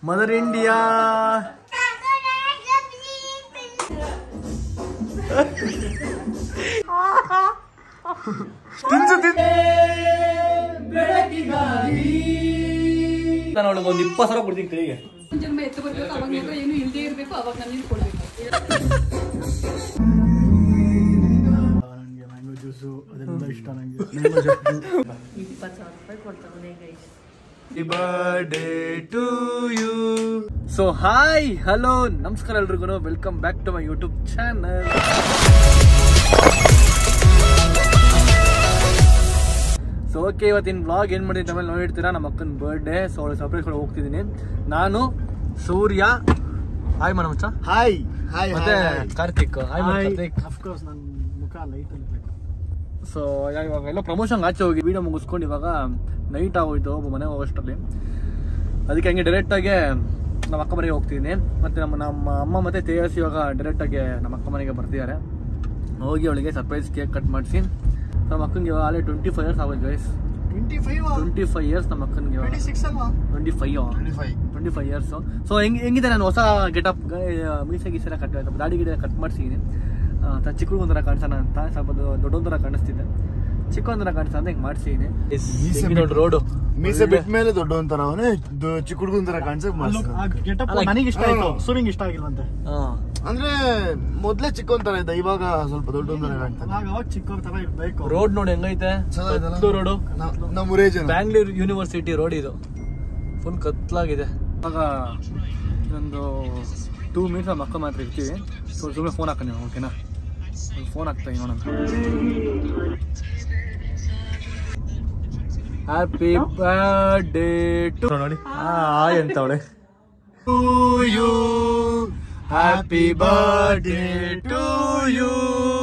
Mother India ತಿನ್ಸು ತಿನ್ಸು ನಾನು ಅವಳಿಗೆ ಒಂದು ಇಪ್ಪತ್ತು ಸಾವಿರ ಕೊಡ್ತೀನಿ ಕೈಗೆ ಜನ್ಮ ಎತ್ತು ಬರ್ಬೇಕು ಅವಾಗ ಮಗ ಏನು ಇಲ್ಲದೆ ಇರಬೇಕು ಅವಾಗ ನಾನು ಕೊಡ್ಬೇಕು ನನಗೆ ಮ್ಯಾಂಗೋ ಜ್ಯೂಸು ಅದೆಲ್ಲ ಇಷ್ಟ ನನಗೆ ಇಪ್ಪತ್ತು ಸಾವಿರ ರೂಪಾಯಿ ಕೊಡ್ತಾವನೆ guys birthday to you so hi hello ನಮಸ್ಕಾರ ಎಲ್ರಿಗೂ welcome back to my YouTube channel so okay ಇವತ್ತಿನ ವ್ಲಾಗ್ ಏನು ಮಾಡಿದ್ದೀನಿ ಆಮೇಲೆ ನೋಡಿರ್ತೀರಾ ನಮ್ಮ ಅಕ್ಕನ ಬರ್ಡೇ ಸೊ ಅವಳು ಸರ್ಪ್ರೈಸ್ ಕೊಡ ಹೋಗ್ತಿದ್ದೀನಿ ನಾನು ಸೂರ್ಯ ಹಾಯ್ ಮಾಡ ಮಚ್ಚ ಹಾಯ್ ಹಾಯ್ ಮತ್ತೆ ಕಾರ್ತಿಕ್ ಹಾಯ್ ಕಾರ್ತಿಕ್ ಅಫ್ಕೋರ್ಸ್ ನನ್ನ ಮುಖ ಲೈಟ್ ಅನ್ಬೇಕು ಸೊ ಇವಾಗ ಎಲ್ಲ ಪ್ರಮೋಷನ್ ಆಚೆ ಹೋಗಿ ವಿಡಿಯೋ ಮುಗಿಸ್ಕೊಂಡು ಇವಾಗ ನೈಟ್ ಆಗೋಯ್ತು ಒಬ್ಬ ಮನೆ ಹೋಗೋಷ್ಟರಲ್ಲಿ ಅದಕ್ಕೆ ಹಂಗೆ ಡೈರೆಕ್ಟಾಗಿ ನಮ್ಮ ಅಕ್ಕ ಮನೆಗೆ ಹೋಗ್ತಿದ್ದೀನಿ ಮತ್ತು ನಮ್ಮ ನಮ್ಮ ಅಮ್ಮ ಮತ್ತು ತೇಜಸ್ ಇವಾಗ ಡೈರೆಕ್ಟಾಗಿ ನಮ್ಮ ಅಕ್ಕ ಮನೆಗೆ ಬರ್ತಿದ್ದಾರೆ ಹೋಗಿ ಅವಳಿಗೆ ಸರ್ಪ್ರೈಸ್ ಕೇಕ್ ಕಟ್ ಮಾಡಿಸಿ ನಮ್ಮ ಅಕ್ಕನಿಗೆ ಇವಾಗ ಆಲೇ ಟ್ವೆಂಟಿ ಫೈವ್ ಇಯರ್ಸ್ ಆಗೋಯ್ತು guys twenty five twenty five years ನಮ್ಮ ಅಕ್ಕನಿಗೆ ಇವಾಗ ಟ್ವೆಂಟಿ ಸಿಕ್ಸ್ ಅಲ್ವಾ twenty five twenty five twenty five years so ಹೆಂಗೆ ಹೆಂಗಿದೆ ನಾನು ಹೊಸ ಗೆಟಪ್ ಮೀಸೆ ಗೀಸೆಲ್ಲ ಕಟ್ ದಾಡಿ ಗಿಡ ಕಟ್ ಮಾಡಿಸಿದ್ದೀನಿ ಚಿಕ್ಕ ಒಂಥರ ಕಾಣಿಸೋಣ ಅಂತ ಸ್ವಲ್ಪ ದೊಡ್ಡೊಂಥರ ಕಾಣಿಸ್ತಿದೆ ಚಿಕ್ಕ ಒಂಥರ ಕಾಣಿಸ್ತಾ ಅಂತ ಹಿಂಗೆ ಮಾಡಿಸಿದ್ದೀನಿ ಮೀಸೆ ನೋಡಿ ರೋಡು ಮೀಸೆ ಬಿಟ್ಟ ಮೇಲೆ ದೊಡ್ಡ ಒಂಥರ ಅವನೇ ಚಿಕ್ಕ ಹುಡುಗನ ತರ ಕಾಣಿಸಕ್ ಗೆಟಪ್ ಅಲ್ಲ, ನನಗೆ ಇಷ್ಟ ಆಯ್ತು ಹಾ. ಸೂರಿಂಗ್ ಇಷ್ಟ ಆಗಿಲ್ವಂತೆ ಅಂದ್ರೆ ಮೊದ್ಲೇ ಚಿಕ್ಕ ಒಂಥರ ಇದ್ದ ಇವಾಗ ಸ್ವಲ್ಪ ದೊಡ್ಡ ಒಂಥರ ಕಾಣ್ತಾನೆ ಅವಾಗ ಅವಾಗ ಚಿಕ್ಕವ್ರ ತರ ಇರ್ಬೇಕು ರೋಡ್ ನೋಡಿ ಹೆಂಗೈತೆ ಚೆನ್ನಾಗಿದೆಲ್ಲ? ಕತ್ಲು ರೋಡು ನಮ್ಮ ಊರೇ ಜನ ಬ್ಯಾಂಗ್ಳೂರ್ ಯೂನಿವರ್ಸಿಟಿ ರೋಡ್ ಇದು ಫುಲ್ ಕತ್ಲಾಗಿದೆ ಇವಾಗ ಇನ್ನೊಂದು ಟೂ ಮಿನಿಟ್ಸ್ ನಮ್ಮ ಅಕ್ಕ ಮಾತ್ರ ಇರ್ತೀವಿ ಸೊ ಸುಮ್ಮನೆ ಫೋನ್ ಹಾಕ ನೀವು ಓಕೆನಾ ಫೋನ್ ಹಾಕ್ತಾ ನೋಡೋಣ ಹ್ಯಾಪಿ ಬರ್ಡೇ ಟು ನೋಡಿ ಹಾಯ್ ಅಂತವಳೆ to you happy birthday to you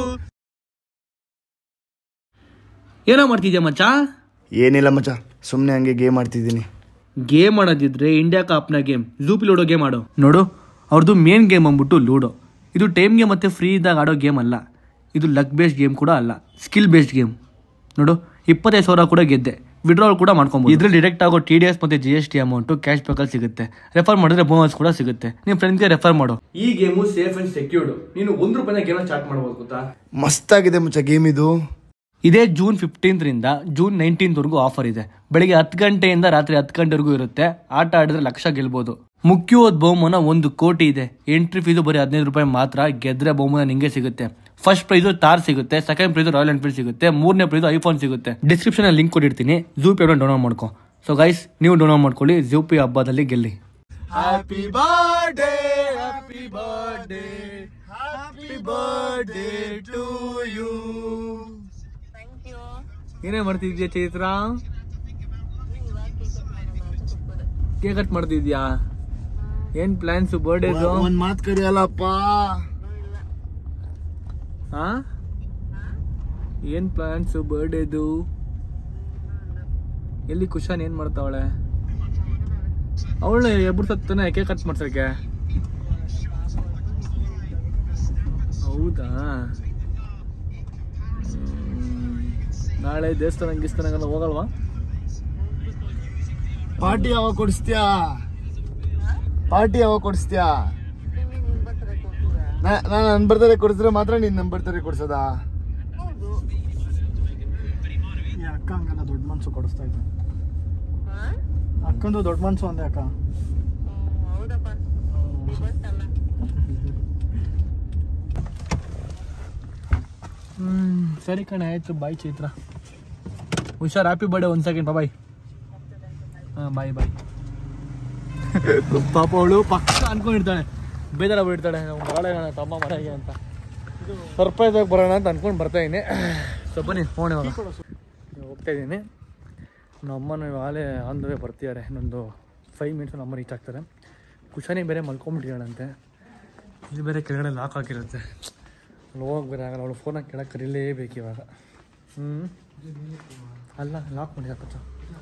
ಏನೋ ಮಾಡ್ತಿದ್ಯಾ ಮಚ್ಚ ಏನಿಲ್ಲ ಮಚ್ಚ ಸುಮ್ನೆ ಹಂಗೆ ಗೇಮ್ ಆಡ್ತಿದ್ದೀನಿ ಗೇಮ್ ಆಡೋದಿದ್ರೆ ಇಂಡಿಯಾ ಕಾಪ್ನ ಗೇಮ್ ಝೂಪಿ ಲೂಡೋ ಗೇಮ್ ಆಡು ನೋಡು ಅವ್ರದ್ದು ಮೇನ್ ಗೇಮ್ ಅಂದ್ಬಿಟ್ಟು ಲೂಡೋ ಇದು ಟೈಮ್ಗೆ ಮತ್ತೆ ಫ್ರೀ ಇದ್ದಾಗ ಆಡೋ ಗೇಮ್ ಅಲ್ಲ ಇದು ಲಕ್ ಬೇಸ್ಡ್ ಗೇಮ್ ಕೂಡ ಅಲ್ಲ ಸ್ಕಿಲ್ ಬೇಸ್ಡ್ ಗೇಮ್ ನೋಡು ಇಪ್ಪತ್ತೈದು ಸಾವಿರ ಕೂಡ ಗೆದ್ದೆ ವಿಡ್ರಾಲ್ ಕೂಡ ಮಾಡ್ಕೊಬೋದು ಇದ್ರಲ್ಲಿ ಡಿರೆಕ್ಟ್ ಆಗೋ ಟಿ ಡಿ ಎಸ್ ಮತ್ತೆ G S T amount cash ಬ್ಯಾಕಲ್ಲಿ ಸಿಗುತ್ತೆ ರೆಫರ್ ಮಾಡಿದ್ರೆ ಬೋನಸ್ ಕೂಡ ಸಿಗುತ್ತೆ ನಿಮ್ಮ ಫ್ರೆಂಡ್ಗೆ ರೆಫರ್ ಮಾಡು ಈ ಗೇಮು ಸೇಫ್ ಅಂಡ್ ಸೆಕ್ಯೂರ್ಡ್ ನೀನು ಒಂದು ರೂಪಾಯಿನ ಗೇಮ್ ಸ್ಟಾರ್ಟ್ ಮಾಡ್ಬೋದು ಗೊತ್ತಾ ಮಸ್ತಾಗಿದೆ ಮಚ್ಚ ಗೇಮ್ ಇದು ಇದೇ ಜೂನ್ ಫಿಫ್ಟೀನ್ತ್ರಿಂದ ಜೂನ್ ನೈನ್ಟೀನ್ತ್ವರೆಗೂ ಆಫರ್ ಇದೆ ಬೆಳಿಗ್ಗೆ ಹತ್ತು ಗಂಟೆಯಿಂದ ರಾತ್ರಿ ಹತ್ತು ಗಂಟೆವರೆಗೂ ಇರುತ್ತೆ ಆಟ ಆಡಿದ್ರೆ ಲಕ್ಷ ಗೆಲ್ಬೋದು ಮುಖ್ಯವಾದ ಬಹುಮಾನ ಒಂದು ಕೋಟಿ ಇದೆ ಎಂಟ್ರಿ ಫೀಸು ಬರೀ ಹದಿನೈದು ರೂಪಾಯಿ ಮಾತ್ರ ಗೆದ್ರೆ ಬಹುಮಾನ ನಿಂಗೆ ಸಿಗುತ್ತೆ ಫಸ್ಟ್ ಪ್ರೈಸು ತಾರ್ ಸಿಗುತ್ತೆ ಸೆಕೆಂಡ್ ಪ್ರೈಸು ರಾಯಲ್ ಎನ್ಫೀಲ್ಡ್ ಸಿಗುತ್ತೆ ಮೂರನೇ ಪ್ರೈಸು ಐಫೋನ್ ಸಿಗುತ್ತೆ ಡಿಸ್ಕ್ರಿಪ್ಷನ್ ಲಿಂಕ್ ಕೊಟ್ಟಿರ್ತೀನಿ ಜೂಪಿ ಅವ್ರನ್ನ ಡೌನ್ಲೋಡ್ ಮಾಡ್ಕೊ ಸೊ ಗೈಸ್ ನೀವು ಡೌನ್ಲೋಡ್ ಮಾಡ್ಕೊಳ್ಳಿ ಜೂಪಿ ಹಬ್ಬದಲ್ಲಿ ಗೆಲ್ಲಿ happy birthday happy birthday happy birthday to you ಏನೇ ಮಾಡ್ತಿದ್ಯಾ ಚೈತ್ರ ಕೇಕ್ ಕಟ್ ಮಾಡ್ತಿದ್ಯಾ ಏನ್ ಪ್ಲಾನ್ಸ್ ಬರ್ಡೇದು ಒಂದ್ ಮಾತ್ ಕರಿಯಲ್ಲಪ್ಪ ಹಾ ಏನ್ ಪ್ಲಾನ್ಸ್ ಬರ್ಡೇದು ಎಲ್ಲಿ ಕುಶಾನ್ ಏನ್ ಮಾಡ್ತಾವಳೆ ಅವಳು ಎಬ್ಬರ್ಸತ್ತಾನೆ ಕೇಕ್ ಕಟ್ ಮಾಡ್ಸಕ್ಕೆ ಹೌದಾ ಹ್ಮ್. ನಾಳೆ ದೇವಸ್ಥಾನ ಗಿಸ್ತನಾಗೆಲ್ಲ ಹೋಗಲ್ವಾ ಪಾರ್ಟಿ ಯಾವಾಗ ಕೊಡಿಸ್ತೀಯಾ ಪಾರ್ಟಿ ಯಾವಾಗ ಕೊಡಿಸ್ತೀಯಾ ನಾ- ನಾನ್ ನನ್ ಬರ್ತಾರೆ ಕೊಡಿಸಿದ್ರೆ ಮಾತ್ರ ನೀನ್ ನನ್ ಬರ್ತಾರೆ ಕೊಡ್ಸೋದಾ ಈ ಅಕ್ಕ ಹಂಗಲ್ಲ ದೊಡ್ಡ ಮನ್ಸು ಕೊಡಿಸ್ತಾ ಇದ್ದೆ ಅಕ್ಕಂದು ದೊಡ್ಡ ಮನ್ಸು ಅಂದೆ ಅಕ್ಕ ಹ್ಮ್ ಸರಿ ಕಣೆ ಆಯ್ತು ಬಾಯ್ ಚೈತ್ರ ಹುಷಾರ್ ಹ್ಯಾಪಿ ಬರ್ಡೇ ಒಂದ್ ಸೆಕೆಂಡ್ ಬಾಯ್ ಹಾ ಬಾಯ್ ಬಾಯ್ ಪಾಪ ಅವಳು ಪಕ್ಕ ಅನ್ಕೊಂಡಿರ್ತಾಳೆ ಬೇಜಾರ ಬಿಡ್ತಾಳೆ ನಾವು ಬರೋಣ ನನ್ನ ತಮ್ಮ ಮನೆಗೆ ಅಂತ ಸರ್ಪ್ರೈಸ್ ಆಗಿ ಬರೋಣ ಅಂತ ಅನ್ಕೊಂಡು ಬರ್ತಾ ಇದ್ದೀನಿ ಸೊ ಬನ್ನಿ ಫೋನ್ ಇವಾಗ ಹೋಗ್ತಾ ಇದ್ದೀನಿ ನಮ್ಮ ಅಮ್ಮನ ಇವಾಗಲೇ ಆನ್ ದ ವೇ ಬರ್ತಿದ್ದಾರೆ ಇನ್ನೊಂದು ಫೈವ್ ಮಿನಿಟ್ಸ್ ನಮ್ಮ ರೀಚ್ ಆಗ್ತಾರೆ ಕುಶಾನಿ ಬೇರೆ ಮಲ್ಕೊಂಬಿಟ್ಟಿದ್ದಾಳಂತೆ ಇದು ಬೇರೆ ಕೆಳಗಡೆ ಲಾಕ್ ಹಾಕಿರುತ್ತೆ ಅಲ್ಲಿ ಹೋಗಕ್ಕೆ ಬೇರೆ ಆಗಲ್ಲ ಅವಳು ಫೋನಾಗ ಕೆಳಗೆ ಕರೀಲೇಬೇಕು ಇವಾಗ ಹ್ಞೂ ಅಲ್ಲ ಲಾಕ್ ಮಾಡಿ ಹಾಕತ್ತ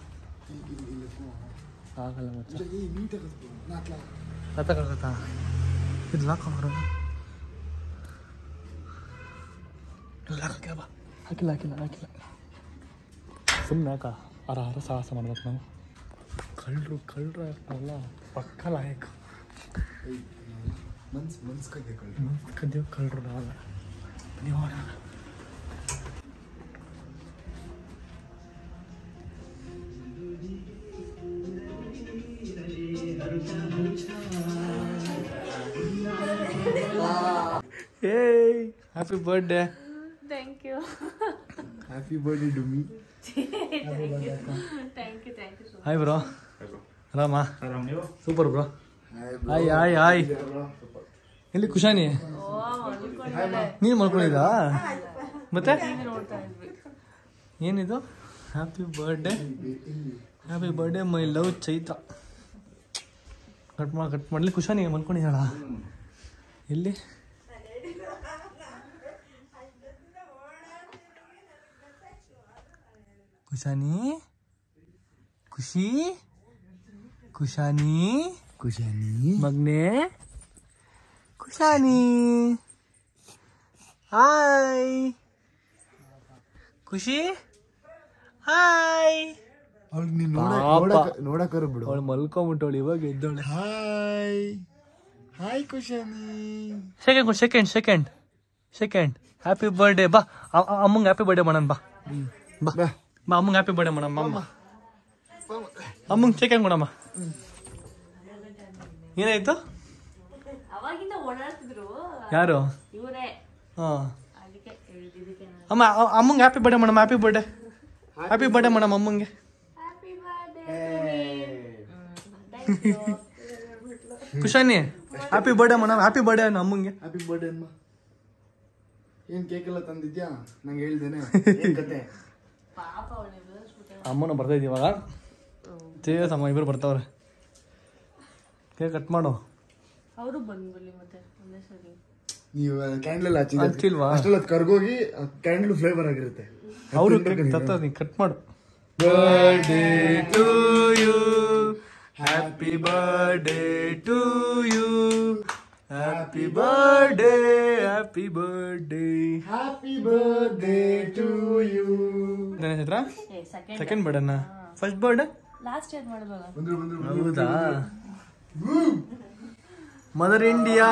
ಆಗಲ್ಲ ಮತ್ತೆ ಹತ್ತಕ್ಕಾಗತ್ತಾ ಇದು ಲಾಕ್ ಮಾಡೋಣ ಲಾಕ್ ಹಾಕಿಲ್ಲ ಬಾ. ಹಾಕಿಲ್ಲ ಹಾಕಿಲ್ಲ ಹಾಕಿಲ್ಲ ಸುಮ್ಮನೆ ಯಾಕ ಅರ ಅರ ಸಾಹಸ ಮಾಡ್ಬೇಕು ನಾವು ಕಳ್ಳರು ಕಳ್ಳರು ಅಲ್ಲ ಪಕ್ಕ ಲಾಯಕ್ ಮನ್ಸ್ ಮನ್ಸ್ ಕೈ ಕದ್ಯೋ ಕಳ್ರು ನಾವಲ್ಲ ನೀವು ಏಯ್ happy birthday thank you happy birthday to me thank you thank you so hi bro ಆರಾಮ super bro hi hi hi ಎಲ್ಲಿ ಕುಶಾನಿ ನೀನು ಮಲ್ಕೊಂಡಿದ್ದಾ ಮತ್ತೆ ನೋಡ್ತಾ ಇದ್ವಿ ಏನಿದು happy birthday happy birthday my love Chaitra cut ಮಾಡಿ ಕಟ್ ಮಾಡಲಿ ಕುಶಾನಿ ಮಲ್ಕೊಂಡಿದ್ದಾಳ ಎಲ್ಲಿ ಕುಶಾನಿ ಖುಷಿ ಕುಶಾನಿ ಖುಷಾನಿ ಮಗ್ನೆ ಕುಶಾನಿ ಹಾಯ್ ಖುಷಿ ಹಾಯ್ ಅವ್ಳಿಗೆ ನೀನು ಪಾಪ. ನೋಡಕ್ ನೋಡಕ್ಕಾರ ಬಿಡು ಅವಳು ಮಲ್ಕೊಂಬಿಟ್ಟವಳು ಇವಾಗ ಎದ್ದವಳೆ hi hi Khushani second second second second happy birthday ಬಾ ಅಮ್ಮಂಗೆ ಹ್ಯಾಪಿ ಬರ್ಡೇ ಮಾಡೋಣ ಬಾ ಬಾ ಬಾ ಬಾ ಅಮ್ಮಂಗೆ ಹ್ಯಾಪಿ ಬರ್ಡೇ ಮಾಡಮ್ಮ ಅಮ್ಮ ಅಮ್ಮಂಗೆ ಸೆಕೆಂಡ್ ಕೊಡಮ್ಮ ಏನಾಯ್ತು ಅವಾಗಿಂದ ಓಡಾಡ್ತಿದ್ರು ಯಾರು ಇವರೇ ಹಾಂ ಅದಕ್ಕೆ ಹೇಳಿದ್ದಕ್ಕೆ ನಾನು ಅಮ್ಮ ಅ- ಅಮ್ಮಂಗೆ ಹ್ಯಾಪಿ ಬರ್ಡೇ ಮಾಡಮ್ಮ ಹ್ಯಾಪಿ ಬರ್ಡೇ ಹ್ಯಾಪಿ ಬರ್ಡೇ ಮಾಡಮ್ಮ ಅಮ್ಮಂಗೆ happy birthday thank you Khushani happy birthday ಮಾಡಮ್ಮ ಹ್ಯಾಪಿ ಬರ್ಡೇ ಅನ್ನ ಅಮ್ಮಂಗೆ ಹ್ಯಾಪಿ ಬರ್ಡೇ ಅಮ್ಮ ಏನ್ ಕೇಕ್ ಎಲ್ಲ ತಂದಿದ್ಯಾ ನಂಗೆ ಹೇಳ್ದೇನೆ ಏನ್ ಕತೆ ಪಾಪ ಅವಳಿಗೆ ಅಮ್ಮನ ಬರ್ತಾ ಇದೀವಿ ಇವಾಗ ತೇಜಸ್ ಅಮ್ಮ ಇಬ್ಬರು ಬರ್ತಾವ್ರೆ ಕೇಕ್ ಕಟ್ ಮಾಡು ಅವರು ಬಂದ್ಬಿಡ್ಲಿ ಮತ್ತೆ ಒಂದೇ ಸರಿ ನೀವು ಕ್ಯಾಂಡಲ್ ಹಚ್ಚಿದ್ರೆ ಹಚ್ಚಿಲ್ವಾ? ಅಷ್ಟೆಲ್ಲ ಅದ್ ಕರ್ಗೋಗಿ ಕ್ಯಾಂಡಲ್ ಫ್ಲೇವರ್ ಆಗಿರುತ್ತೆ ಅವರು ತತ್ತ ನೀ ಕಟ್ ಮಾಡು birthday to you happy birthday to you happy birthday happy birthday happy birthday to you ನನ್ನ ಹೆಸರ ಏ ಸೆಕೆಂಡ್ ಸೆಕೆಂಡ್ ಬರ್ಡೇನ ಫಸ್ಟ್ ಬರ್ಡೇ ಲಾಸ್ಟ್ ಏನ್ ಮಾಡಿದ್ವಲ್ಲ ಬಂದ್ರು ಬಂದ್ರು ಹೌದಾ ಮದರ್ ಇಂಡಿಯಾ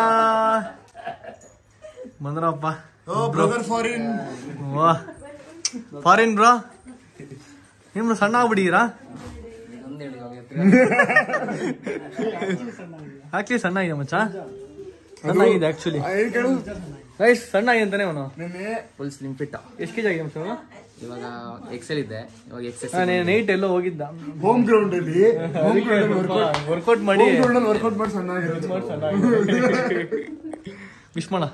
ಬಂದ್ರಪ್ಪ ಓ ಬ್ರದರ್ ಫಾರಿನ್ ವಾ ಫಾರಿನ್ ಬ್ರೋ ನಿಮ್ದು ಸಣ್ಣ ಆಗ್ಬಿಟ್ಟಿದ್ದೀರಾ ಆಕ್ಚುಲಿ ಸಣ್ಣ ಆಗಿದೆ ಮಚ್ಚ ಸಣ್ಣ ಆಗಿದೆ ಆಕ್ಚುಲಿ ಏನ್ ಕೇಳು ರೈಸ್ ಸಣ್ಣ ಆಗಿದೆ ಅಂತಾನೆ ಅವನು ನೆನ್ನೆ ಫುಲ್ ಸ್ಲಿಮ್ ಫಿಟ್ ಎಷ್ಟು ಕೆಜಿ ಆಗಿದೆ ಮಚ್ಚ ಅವನು ಇವಾಗ ಎಕ್ಸೆಲ್ ಇದೆ ಇವಾಗ ಎಕ್ಸೆಸ್ ನಾನು ನೈಟ್ ಎಲ್ಲೋ ಹೋಗಿದ್ದ ಹೋಮ್ ಗ್ರೌಂಡ್ ಅಲ್ಲಿ ಹೋಮ್ ಗ್ರೌಂಡ್ ಅಲ್ಲಿ ವರ್ಕೌಟ್ ವರ್ಕೌಟ್ ಮಾಡಿ ಹೋಮ್ ಗ್ರೌಂಡ್ ಅಲ್ಲಿ ವರ್ಕೌಟ್ ಮಾಡಿ ಸಣ್ಣ ಆಗಿರುತ್ತೆ ವಿಶ್ ಮಾಡ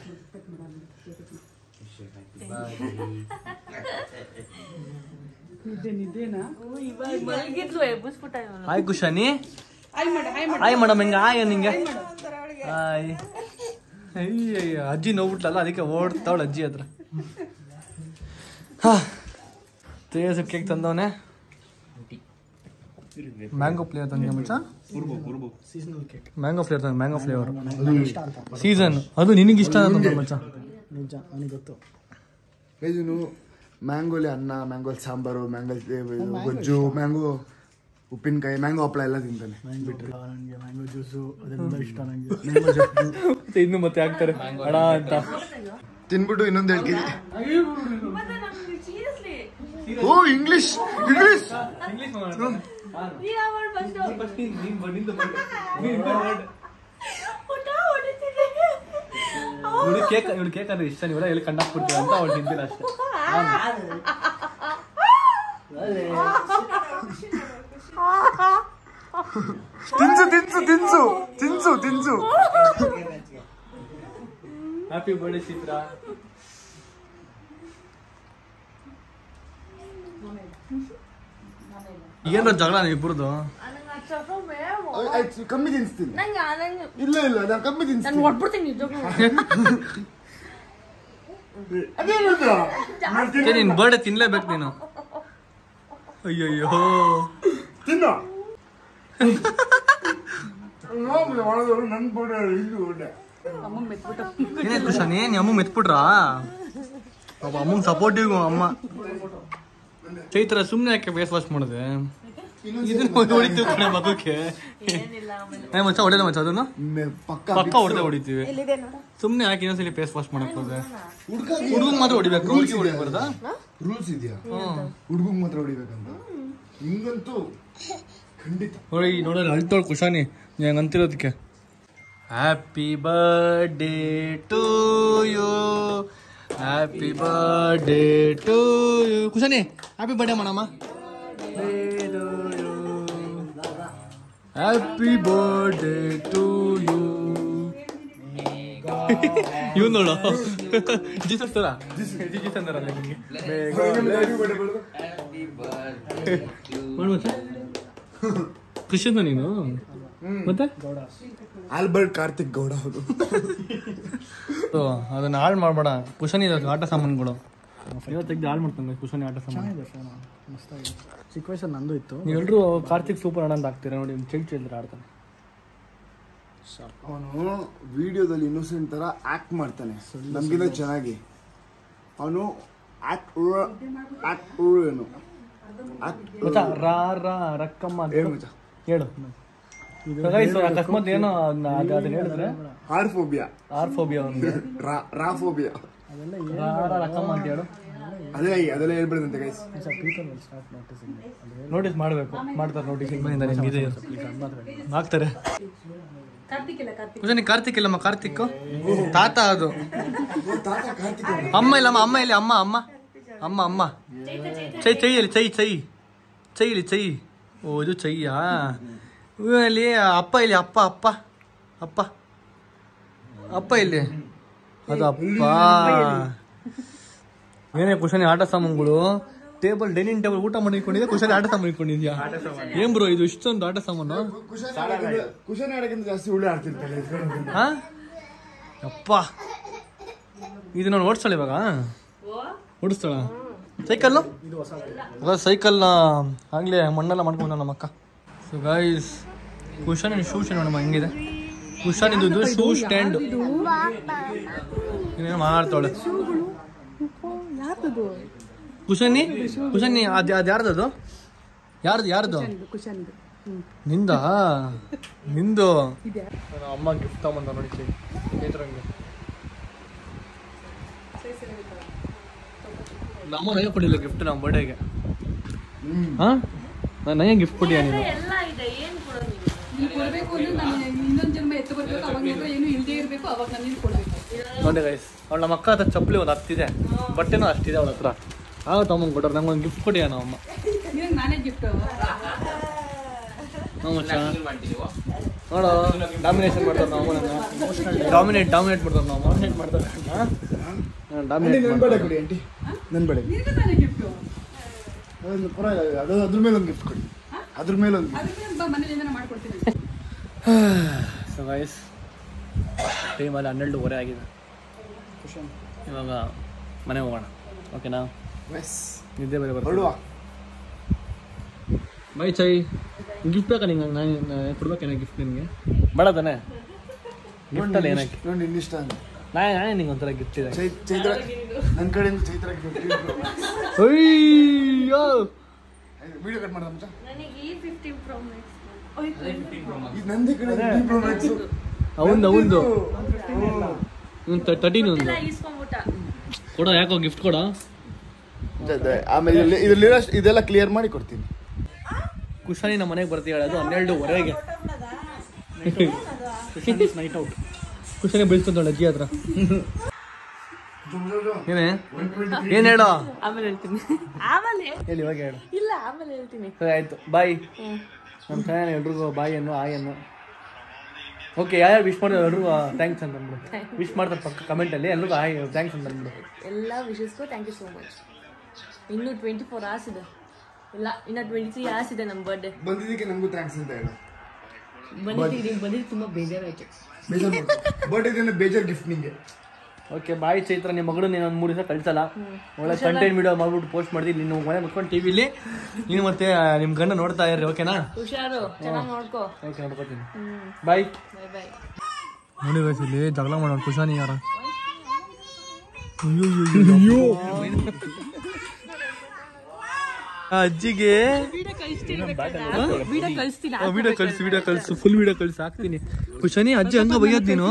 ಇವಾಗ ಮಲಗಿದ್ಲು ಎಬ್ಬಿಸ್ಬಿಟ್ಟ ಇವನು ಹಾಯ್ ಕುಶಾನಿ ಹಾಯ್ ಮಾಡ ಹಾಯ್ ಮಾಡ ಹಾಯ್ ಮೇಡಮ್ ಹಿಂಗ ಹಾಯ್ ನಿಂಗೆ ಹಾಯ್ ಅಯ್ಯಯ್ಯ ಅಜ್ಜಿ ನೋಡ್ಬಿಟ್ಲಲ್ಲ ಅದಕ್ಕೆ ಓಡ್ತಾವಳ ಅಜ್ಜಿ ಹತ್ರ ತೇಜಸ್ ಕೇಕ್ ತಂದವನೆ ಮ್ಯಾಂಗೋ ಫ್ಲೇವರ್ ತಂದ ಮಚ್ಚ ಮ್ಯಾಂಗೋ ಫ್ಲೇವರ್ ತಂದ ಮ್ಯಾಂಗೋ ಫ್ಲೇವರ್ ಸೀಸನ್ ಅದು ನಿನಗೆ ಇಷ್ಟ ಅಂತ ಮಚ್ಚ ನಿಜ ನನಗೆ ಗೊತ್ತು ಇದನ್ನು ಮ್ಯಾಂಗೋಲಿ ಅನ್ನ ಮ್ಯಾಂಗೋಲ್ ಸಾಂಬಾರು ಮ್ಯಾಂಗೋಲ್ ಗೊಜ್ಜು ಮ್ಯಾಂಗೋ ಉಪ್ಪಿನಕಾಯಿ ಮ್ಯಾಂಗೋ ಹಪ್ಪಳ ಎಲ್ಲ ತಿಂತಾನೆ ಬಿಟ್ರೆ ನನಗೆ ಮ್ಯಾಂಗೋ ಜ್ಯೂಸು ಅದೆಲ್ಲ ಇಷ್ಟ ನನಗೆ ಮತ್ತೆ ಇನ್ನು ಮತ್ತೆ ಹಾಕ್ತಾರೆ ಅಡ ಅಂತ ತಿನ್ಬಿಟ್ಟು ಇನ್ನೊಂದು ಎರಡು ಕೆಜಿ ಮತ್ತೆ ನಮ್ಗೆ ಸೀರಿಯಸ್ಲಿ ಓ ಇಂಗ್ಲಿಷ್ ಇಂಗ್ಲಿಷ್ ಯಾವಾಗ ಬಂದು ಊಟ ಹೊಡಿತೀನಿ ಇವಳು ಕೇಕ್ ಇವಳು ಕೇಕ್ ಅಂದ್ರೆ ಇಷ್ಟ ನೀವೆಲ್ಲ ಎಲ್ಲಿ ಕಂಡಾಕ್ಬಿಡ್ತೀವಿ ಅಂತ ಅವಳು ತಿಂತಿಲ್ಲ ಅಷ್ಟೇ ತಿನ್ಸು ತಿನ್ಸು ತಿನ್ಸು ತಿನ್ಸು ತಿನ್ಸು ಹ್ಯಾಪಿ ಬರ್ಡೇ ಚಿತ್ರ ಏನೋ ಜಗಳ ಇಬ್ಬರದು ನನಗೆ ಹತ್ತು ಸಾವಿರ ಮೇವು ಆಯ್ತು ಕಮ್ಮಿ ತಿನ್ಸ್ತೀನಿ ನಂಗೆ ನಂಗೆ ಇಲ್ಲ ಇಲ್ಲ ನಾನು ಕಮ್ಮಿ ನಾನು ತಿನ್ಸ್ತೀನಿ ಹೊಡ್ಬಿಡ್ತೀನಿ ನಿಜವಾಗ್ಲೂ ಅದೇನಿಲ್ಲ ನಿನ್ ಬರ್ಡೇ ತಿನ್ಲೇಬೇಕು ನೀನು ಅಯ್ಯಯ್ಯೋ ತಿನ್ನ ನನ್ ಬೋರ್ಡ್ ಇಲ್ಲಿ ಹೊಡೆ ಅಮ್ಮ ಮೆತ್ಬಿಟ್ಟು ಏನೇ ಖುಷನ್ ಏನ್ ಅಮ್ಮ ಮೆತ್ಬಿಟ್ರಾ ಪಾಪ ಅಮ್ಮಂಗ್ ಸಪೋರ್ಟಿವ್ ಅಮ್ಮ ಚೈತ್ರ ಸುಮ್ನೆ ಯಾಕೆ ಫೇಸ್ ವಾಶ್ ಮಾಡಿದೆ ಇದನ್ನ ಹೊಡಿತೀವಿ ಕಣೆ ಮಗಕ್ಕೆ ಏನಿಲ್ಲ ಆಮೇಲೆ ಏ ಮಚ್ಚ ಹೊಡೆದ ಮಚ್ಚ ಅದನ್ನು ಮೆ- ಪಕ್ಕ ಪಕ್ಕ ಹೊಡೆದೇ ಹೊಡಿತೀವಿ ಸುಮ್ಮನೆ ಯಾಕೆ ಇನ್ನೊಂದ್ಸಲಿ ಫೇಸ್ ವಾಶ್ ಮಾಡಕ್ ಹೋದ್ರೆ ಹುಡ್ಗ ಹುಡುಗಂಗ್ ಮಾತ್ರ ಹೊಡಿಬೇಕು ರೂಲ್ಸ್ ಹೊಡಿಬಾರ್ದಾ ರೂಲ್ಸ್ ಇದೆಯಾ ಹುಡುಗಂಗ್ ಮಾತ್ರ ಹೊಡಿಬೇಕಂತ ಹಿಂಗಂತೂ ಖಂಡಿತ ನೋಡಿ ನೋಡೋಣ ಅಳ್ತೋಳು ಕುಶಾನಿ ಹೆಂಗ್ ಅಂತಿರೋದಕ್ಕೆ happy birthday to you happy birthday to you Khushani happy birthday ಮಾಡಮ್ಮ ಹ್ಯಾಪಿ ಬರ್ಡೇ ಟು ಯು ಇವ್ ನೋಡು ಜೀಸಸ್ ತರ ಜೀಸಸ್ ಅಂದಾರ ನಿಮಗೆ ಮಾಡು ಮತ್ತೆ ಖುಷಿನ ನೀನು ಮತ್ತೆ ಆಲ್ಬರ್ಟ್ ಕಾರ್ತಿಕ್ ಗೌಡ ಅವರು ಸೊ ಅದನ್ನ ಹಾಳು ಮಾಡಬೇಡ ಕುಶನ್ ಇದೆ ಆಟ ಸಾಮಾನುಗಳು ಇವತ್ತು ತೆಗ್ದು ಹಾಳು ಮಾಡ್ತಾನೆ ಕುಶನ್ ಆಟ ಸಾಮಾನು ಮಸ್ತಾಗಿದೆ ಚಿಕ್ಕ ವಯಸ್ಸಲ್ಲಿ ನಂದು ಇತ್ತು ನೀವೆಲ್ಲರೂ ಕಾರ್ತಿಕ್ ಸೂಪರ್ ಅಣ್ಣ ಅಂತ ಆಗ್ತೀರಾ ನೋಡಿ ಚೆಲ್ ಚೆಲ್ದ್ರೆ ಆಡ್ತಾನೆ ಅವನು ವಿಡಿಯೋದಲ್ಲಿ ಇನ್ನೋಸೆಂಟ್ ತರ ಆಕ್ಟ್ ಮಾಡ್ತಾನೆ ನಮ್ಗಿಂತ ಚೆನ್ನಾಗಿ ಅವನು ಆಕ್ಟ್ ಆಕ್ಟ್ ಏನು ಆಕ್ಟ್ ಮಚ್ಚ ರಾ ರಾ ರಕ್ಕಮ್ಮ ಅಂತ ಹೇಳು ಮಚ್ಚ. ಹೇಳು So guys, ಅಕಸ್ಮಾತ್ ಏನೋ ಅದನ್ನ ಅದ್- ಅದನ್ನ ಹೇಳಿದ್ರೆ ಹಾರ್ಫೋಬಿಯಾ ಆರ್ಫೋಬಿಯಾ ಅವ್ನಿಗೆ ರಾ ರಾಫೋಬಿಯಾ ರಾ ರಾ ರಕ್ಕಮ್ಮ ಅಂತ ಹೇಳು ಅದೇ ಅದೆಲ್ಲ ಹೇಳ್ಬಿಡದಂತೆ guys people will start noticing notice ಮಾಡಬೇಕು ಮಾಡ್ತಾರೆ ನೋಟಿಸ್ ಬಂದಿದ್ದಾರೆ ನಿಮ್ಗೆ ಇದೆ ಹಾಕ್ತಾರೆ ಕಾರ್ತಿಕ್ ಇಲ್ಲ ಕಾರ್ತಿಕ್ ಕುಶನಿ ಕಾರ್ತಿಕ್ ಇಲ್ಲಮ್ಮ ಕಾರ್ತಿಕ್ ತಾತ ಅದು ತಾತ ಕಾರ್ತಿಕ್ ಅವ್ನು. ಅಮ್ಮ ಇಲ್ಲಮ್ಮ ಅಮ್ಮ ಇಲ್ಲಿ ಅಮ್ಮ ಅಮ್ಮ ಅಮ್ಮ ಅಮ್ಮ ಚೈ ಚೈ ಇಲ್ಲಿ ಚೈ ಚೈ ಚೈ ಇಲ್ಲಿ ಚೈ ಓ ಇದು ಚೈಯಾ ಇಲ್ಲಿ ಅಪ್ಪ ಇಲ್ಲಿ ಅಪ್ಪ ಅಪ್ಪ ಅಪ್ಪ ಅಪ್ಪ ಇಲ್ಲಿ ಅದು ಅಪ್ಪ ಏನೇ ಕುಶನಿ ಆಟ ಸಾಮಾನುಗಳು ಟೇಬಲ್ ಡೈನಿಂಗ್ ಟೇಬಲ್ ಊಟ ಮಾಡಿ ಇಟ್ಕೊಂಡಿದ್ಯಾ ಕುಶನಿ ಆಟ ಸಾಮಾನು ಇಟ್ಕೊಂಡಿದ್ಯಾ ಏನ್ ಬ್ರೋ ಇದು ಇಷ್ಟೊಂದು ಆಟ ಸಾಮಾನು ಕುಶನ್ ಆಡೋಕ್ಕಿಂತ- ಕುಶನ್ ಆಡೋಕ್ಕಿಂತ ಜಾಸ್ತಿ ಉಳ್ಳೆ ಆಡ್ತಿರ್ತಾನೆ ಎತ್ಕೊಂಡು. ಹಾ ಅಪ್ಪ ಇದು ನಾನು ಓಡಿಸ್ತಾಳೆ ಇವಾಗ ಓಡಿಸ್ತಾಳ ಸೈಕಲ್ಲು ಅದ ಸೈಕಲ್ನ ಆಗ್ಲೇ ಮಣ್ಣೆಲ್ಲ ಮಾಡ್ಕೊಂಡ ನಮ್ಮ ಅಕ್ಕ so guys cushion shoe stand ನೋಡಮ್ಮ ಹೆಂಗಿದೆ ಕುಶನ್ ಇದು ಶೂ ಸ್ಟ್ಯಾಂಡ್ ಇನ್ನೇನು ಮಾಡ್ತಾಳೆ ಕುಶನಿ ಕುಶನಿ ಅದು ಅದು ಯಾರ್ದದು ಯಾರ್ದು ಯಾರ್ದು ಕುಶನ್ ನಿಂದ ನಿಂದು ನನ್ನ ಅಮ್ಮ ಗಿಫ್ಟ್ ತಗೊಂಬಂದ ನೋಡಿ ಚೈತ್ರಂಗೆ ನಮ್ಮ ನನಗೆ ಕೊಟ್ಟಿಲ್ಲ ಗಿಫ್ಟ್ ನಮ್ಮ ಬರ್ಡೇಗೆ ಹಾ ನಾನು ನನಗೆ ಗಿಫ್ಟ್ ಕೊಟ್ಟಿಯ ನೀನು ಎಲ್ಲ ಇದೆ ಏನ್ ಕೊಡೋದು ನೀವು ನೀನ್ ಕೊಡ್ಬೇಕು ಅಂದ್ರೆ ನಾನು ಇನ್ನೊಂದ್ ಜನ್ಮ ಎತ್ತು ಬರ್ಬೇಕು ಅವಾಗ ಮಾತ್ರ ಏನು ಇಲ್ದೇ ಇರ್ಬೇಕು ಅವಾಗ ನಾನು ನಿನ್ ಕೊಡ್ಬೇಕು ನೋಡಿ ಗೈಸ್ ಅವಳ ನಮ್ಮ ಅಕ್ಕ ಹತ್ರ ಚಪ್ಪಲಿ ಒಂದು ಹತ್ತಿದೆ ಬಟ್ಟೆನೂ ಅಷ್ಟಿದೆ ಅವಳ ಹತ್ರ ಆಗ ತಗೊಂಡ್ ಕೊಟ್ಟರು ನಂಗೆ ಒಂದು ಗಿಫ್ಟ್ ಕೊಟ್ಟಿಯ ನಮ್ಮ ಅಮ್ಮ ನಿನಗೆ ನಾನೇ ಗಿಫ್ಟ್ ಹ್ಞೂ ಮಚ್ಚ. ನೋಡು ಡಾಮಿನೇಷನ್ ಮಾಡ್ತಾರೆ ನಾವು ಡಾಮಿನೇಟ್ ಡಾಮಿನೇಟ್ ಮಾಡ್ತಾರೆ ನಾವು ಡಾಮಿನೇಟ್ ಮಾಡ್ತಾರೆ ಆಂಟಿ ಡಾಮಿನೇಟ್ ನನ್ ಬೇಡ ಕೊಡಿ ಆಂಟಿ ನನ್ ಬೇಡ ನಿನಗೆ ತಾನೇ ಗಿಫ್ಟ್ ಅದು ಪರವಾಗಿಲ್ಲ ಅದು ಅದ್ರ ಮೇಲೆ ಒಂದು ಗಿಫ್ಟ್ ಕೊಡಿ ಅದ್ರ ಮೇಲೆ ಒಂದು ಅದಕ್ಕೆ ಬಾ ಮನೇಲಿಂದ ಮಾಡ್ಕೊಡ್ತೀನಿ ಸೊ ಗೈಸ್ ಟೈಮಲ್ಲಿ ಹನ್ನೆರಡುವರೆ ಆಗಿದೆ ಇವಾಗ ಮನೆ ಹೋಗೋಣ ಓಕೆನಾ ಎಸ್ ನಿದ್ದೆ ಬೇರೆ ಬರ್ತದೆ ಹೊರಡುವ ಬೈ ಚೈ ಗಿಫ್ಟ್ ಬೇಕಾ ನಿಂಗೆ ನಾನು ಕೊಡ್ಬೇಕೇನ ಗಿಫ್ಟ್ ನಿನಗೆ ಬೇಡ ತಾನೆ ಗಿಫ್ಟ್ ಅಲ್ಲ ಏನಕ್ಕೆ ನೋಡಿ ಇನ್ನಿಷ್ಟ ಅಂತ ನಾನೇ ನಾನೇ ನಿಂಗೆ ಒಂಥರ ಗಿಫ್ಟ್ ಇದೆ ಚೈ- ಚೈತ್ರ ನನ್ನ ಕಡೆಯಿಂದ ಚೈತ್ರ ಅಯ್ಯೋ ವಿಡಿಯೋ ಕಟ್ ಮಾಡ್ದ ಮಚ್ಚ ನನಗೆ ಈ ಫಿಫ್ಟೀನ್ ಪ್ರೋ ಇದು ನಂದೇ ಕಡೆ Pro Max. ಅವಂದು ಅವಂದು ತರ್ಟೀನ್ ಒಂದು ಇಸ್ಕೊಂಬಿಟ್ಟ ಕೊಡೋ ಯಾಕೋ ಗಿಫ್ಟ್ ಕೊಡೋ ಅದೇ, ಅದೇ. ಆಮೇಲೆ ಇಲ್ಲಿ ಇದರಲ್ಲಿರೋ ಇದೆಲ್ಲ ಕ್ಲಿಯರ್ ಮಾಡಿ ಕೊಡ್ತೀನಿ ಕುಶಾನಿ ನಮ್ಮ ಮನೆಗೆ ಬರ್ತೀವಿ ಅದು ಹನ್ನೆರಡುವರೆಗೆ ನೈಟ್ ಔಟ್ ಕುಶಾನಿ ಬೆಳೆಸ್ಕೊಂತಾಳೆ ಅಜ್ಜಿ ಹತ್ರ ಏನೇ ಏನ್ ಹೇಳೋ ಆಮೇಲೆ ಹೇಳ್ತೀನಿ ಆಮೇಲೆ ಹೇಳಿ ಇವಾಗ ಹೇಳು ಇಲ್ಲ ಆಮೇಲೆ ಹೇಳ್ತೀನಿ ಸರಿ ಆಯ್ತು ಬಾಯ್ ನಮ್ಮ ಫ್ಯಾನ್ ಎಲ್ರಿಗೂ ಬಾಯ್ ಅನ್ನು ಆಯ್ ಅನ್ನು ಓಕೆ ಯಾರ್ಯಾರು ವಿಶ್ ಮಾಡಿದ್ರು ಎಲ್ರಿಗೂ ಥ್ಯಾಂಕ್ಸ್ ಅಂತ ಅಂದ್ಬಿಡು ವಿಶ್ ಮಾಡ್ತಾರೆ ಪಕ್ಕ ಕಮೆಂಟಲ್ಲಿ ಎಲ್ರಿಗೂ ಆಯ್ ಥ್ಯಾಂಕ್ಸ್ ಅಂತ ಅಂದ್ಬಿಡು ಎಲ್ಲ ವಿಶಸ್ಗೂ ಥ್ಯಾಂಕ್ ಯು ಸೋ ಮಚ್ ಇನ್ನೂ ಟ್ವೆಂಟಿ ಫೋರ್ ಅವರ್ಸ್ ಇದೆ ಇಲ್ಲ ಇನ್ನು ಟ್ವೆಂಟಿ ತ್ರೀ ಅವರ್ಸ್ ಇದೆ ನಮ್ಮ ಬರ್ಡೇ ಬಂದಿದ್ದಕ್ಕೆ ನಂಗೂ ಥ್ಯಾಂಕ್ಸ್ ಅಂತ ಹೇಳು ಬಂದಿದ್ದೀವಿ ಬಂದಿದ್ದು ತುಂಬ ಬೇಜಾರಾಯ್ತು ಬೇಜಾರ್ ಬರ್ಡೇ ದಿನ ಬೇಜಾರ್ ಗಿಫ್ಟ್ ನಿಂಗೆ ಓಕೆ ಬಾಯ್ ಚೈತ್ರ ನಿಮ್ಮ ಮಗಳು ನೀನು ಒಂದು ಮೂರು ದಿವಸ ಕಳ್ಸಲ್ಲ ಒಳ್ಳೆ ಕಂಟೆಂಟ್ ವಿಡಿಯೋ ಮಾಡ್ಬಿಟ್ಟು ಪೋಸ್ಟ್ ಮಾಡಿದ್ವಿ ನೀನು ಮನೆ ಮುಟ್ಕೊಂಡು ಟಿವಿಲಿ ನೀನು ಮತ್ತೆ ನಿಮ್ಮ ಗಂಡ ನೋಡ್ತಾ ಇರ್ರಿ ಓಕೆನಾ ಹುಷಾರು ಚೆನ್ನಾಗಿ ನೋಡ್ಕೋ ಓಕೆ ನೋಡ್ಕೋತೀನಿ ಬಾಯ್ ಬಾಯ್ ಬಾಯ್ ನೋಡಿ guys, ಇಲ್ಲಿ ಜಗಳ ಮಾಡೋಣ ಕುಶಾನಿ ಯಾರ ಅಜ್ಜಿಗೆ ವಿಡಿಯೋ ಕಳಿಸ್ತೀನಿ ವಿಡಿಯೋ ಕಳ್ಸು ವಿಡಿಯೋ ಕಳ್ಸು ಫುಲ್ ವಿಡಿಯೋ ಕಳ್ಸು ಹಾಕ್ತೀನಿ ಖುಷನಿ ಅಜ್ಜಿ ಹಂಗ ಬೈಯೋದ್ ನೀನು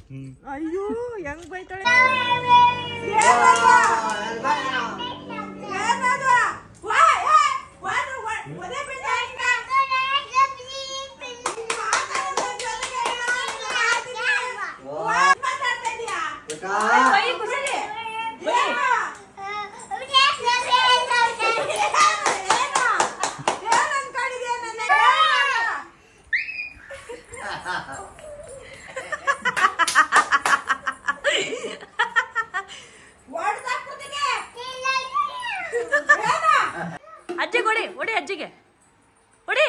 ಅಜ್ಜಿ ಕೊಡಿ ಹೊಡಿ ಅಜ್ಜಿಗೆ ಹೊಡಿ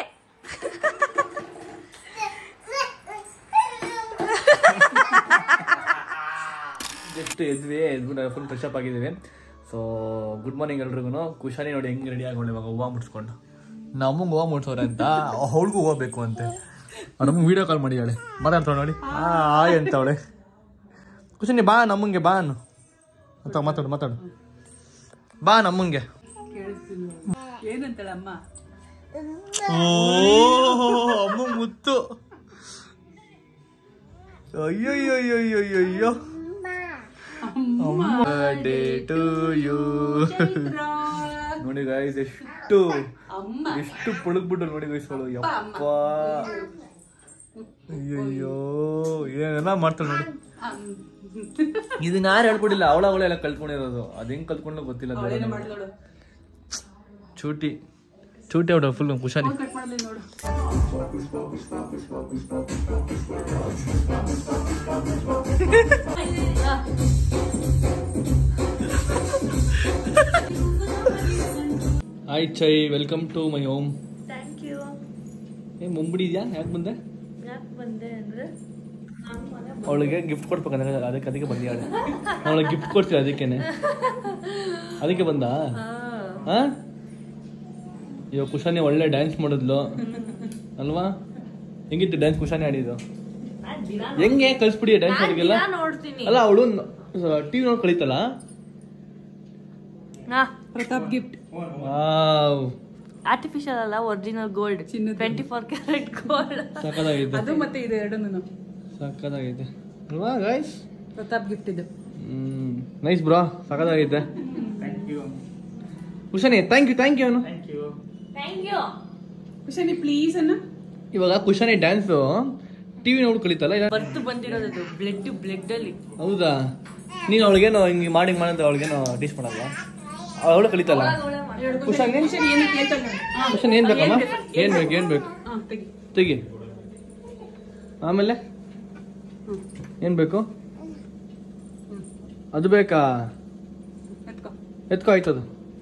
ಜಸ್ಟ್ ಎದ್ವಿ ಎದ್ಬಿಟ್ಟು ಫುಲ್ ಫ್ರೆಶ್ ಅಪ್ ಆಗಿದ್ದೀವಿ ಸೊ ಗುಡ್ ಮಾರ್ನಿಂಗ್ ಎಲ್ರಿಗೂ ಕುಶಾನಿ ನೋಡಿ ಹೆಂಗೆ ರೆಡಿ ಆಗೋಣ ಇವಾಗ ಹೂವು ಮುಡ್ಸ್ಕೊಂಡು ನಮಗೆ ಹೂವು ಮುಡ್ಸೋರೆ ಅಂತ ಅವಳಿಗೂ ಹೂವು ಬೇಕು ಅಂತೆ ನಮ್ಗೆ ವಿಡಿಯೋ ಕಾಲ್ ಮಾಡಿದಾಳೆ ಮಾತಾಡ್ತಾಳೆ ನೋಡಿ ಆಯ್ ಅಂತವಳೆ ಕುಶಾನಿ ಬಾ ನಮ್ಮಂಗೆ ಬಾ ಅನ್ನು ಅಂತ ಮಾತಾಡು ಮಾತಾಡು ಬಾ ನಮ್ಮಂಗೆ ಕೇಳಿಸ್ತೀನಿ ಏನಂತಾಳೆ ಅಮ್ಮ ಓ ಅಮ್ಮ ಮುತ್ತು ಅಯ್ಯಯ್ಯಯ್ಯಯ್ಯಯ್ಯೋ ಬರ್ಡೇ ಟು ಯು ನೋಡಿ ಗೈಸ್ ಎಷ್ಟು ಅಮ್ಮ ಎಷ್ಟು ಪುಳುಗ್ಬಿಟ್ಟು ನೋಡಿ ಗೈಸ್ ಅವಳು ಯಪ್ಪ ಅಯ್ಯಯ್ಯೋ ಏನೆಲ್ಲ ಮಾಡ್ತಾಳೆ ನೋಡಿ ಇದನ್ನ ಯಾರು ಹೇಳ್ಕೊಡಿಲ್ಲ ಅವಳ ಅವಳೆಲ್ಲ ಕಲ್ತ್ಕೊಂಡಿರೋದು ಅದ್ ಹೆಂಗ್ ಕಲ್ತ್ಕೊಂಡ್ಲ ಗೊತ್ತಿಲ್ಲ ಬೇರೆ ಏನು ಮಾಡ್ಲಿ ನೋಡು ಚೂಟಿ ಚೂಟಿ ಅವಳ ಫುಲ್ ಖುಷಾರಿ ಕಟ್ ಮಾಡ್ಲಿ ನೋಡು ಹಾಯ್ ಚೈ welcome to my home thank you ಏ ಮುಂಬಿಡಿದ್ಯಾ ಯಾಕೆ ಬಂದೆ ಯಾಕೆ ಬಂದೆ ಅಂದ್ರೆ ನಾನು ಮನೆ ಅವಳಿಗೆ ಗಿಫ್ಟ್ ಕೊಡ್ಬೇಕಂದ್ರೆ ಅದಕ್ಕೆ ಅದಕ್ಕೆ ಬಂದಿಯಾಳೆ ಅವಳಿಗೆ ಗಿಫ್ಟ್ ಕೊಡ್ತೀವಿ ಅದಕ್ಕೇನೆ ಅದಕ್ಕೆ ಬಂದ ಹಾ ಇವಾಗ ಕುಶಾನಿ ಒಳ್ಳೆ ಡ್ಯಾನ್ಸ್ ಮಾಡಿದ್ಲು ಅಲ್ವಾ ಹೆಂಗಿತ್ತು ಡ್ಯಾನ್ಸ್ ಕುಶಾನಿ ಆಡಿದ್ದು ನಾನ್ ದಿನ ಹೆಂಗೆ ಕಳ್ಸ್ಬಿಡಿ ಡ್ಯಾನ್ಸ್ ನಾನ್ ಅವ್ರಿಗೆಲ್ಲ ದಿನ ನೋಡ್ತೀನಿ ಅಲ್ಲ ಅವಳು ಟಿವಿ ನೋಡಿ ಕಳೀತಲ್ಲ ಹಾ ಪ್ರತಾಪ್ ಗಿಫ್ಟ್ ವಾವ್ ಆರ್ಟಿಫಿಷಿಯಲ್ ಅಲ್ಲ original gold twenty four carat gold ಸಕ್ಕದಾಗೈತೆ ಅದು ಮತ್ತೆ ಇದು ಎರಡನ್ನು ಸಕ್ಕದಾಗೈತೆ ಅಲ್ವಾ ಗೈಸ್ ಪ್ರತಾಪ್ ಗಿಫ್ಟ್ ಇದು ಹ್ಮ್ ನೈಸ್ ಬ್ರೋ ಸಕ್ಕದಾಗೈತೆ Khushani thank you thank you ಅವನು ಥ್ಯಾಂಕ್ ಯು ಕುಶನಿ ಪ್ಲೀಸ್ ಅನ್ನ ಇವಾಗ ಕುಶಾನಿ ಡ್ಯಾನ್ಸ್ ಟಿವಿ ನೋಡಿ ಕಲಿತಲ್ಲ ಇಲ್ಲ ಬರ್ತು ಬಂದಿರೋದು ಬ್ಲಡ್ ಬ್ಲಡ್ ಅಲ್ಲಿ ಹೌದಾ ನೀನು ಅವಳಿಗೇನೋ ಹಿಂಗೆ ಮಾಡಿ ಮಾಡಂತ ಅವಳಿಗೇನೋ ಟೀಚ್ ಮಾಡಲ್ಲ ಅವಳು ಕಲಿತಲ್ಲ ಕುಶಾನಿ ಕುಶನಿ ಏನು ಕೇಳ್ತಾಳೆ ನೋಡಿ ಹಾ ಕುಶಾನಿ ಏನ್ ಬೇಕಮ್ಮ ಏನ್ ಬೇಕು ಏನ್ ಬೇಕು ಹಾ ತೆಗಿ ತೆಗಿ ಆಮೇಲೆ ಏನ್ ಬೇಕು ಅದು ಬೇಕಾ ಎತ್ಕೋ ಎತ್ಕೋ ಆಯ್ತದು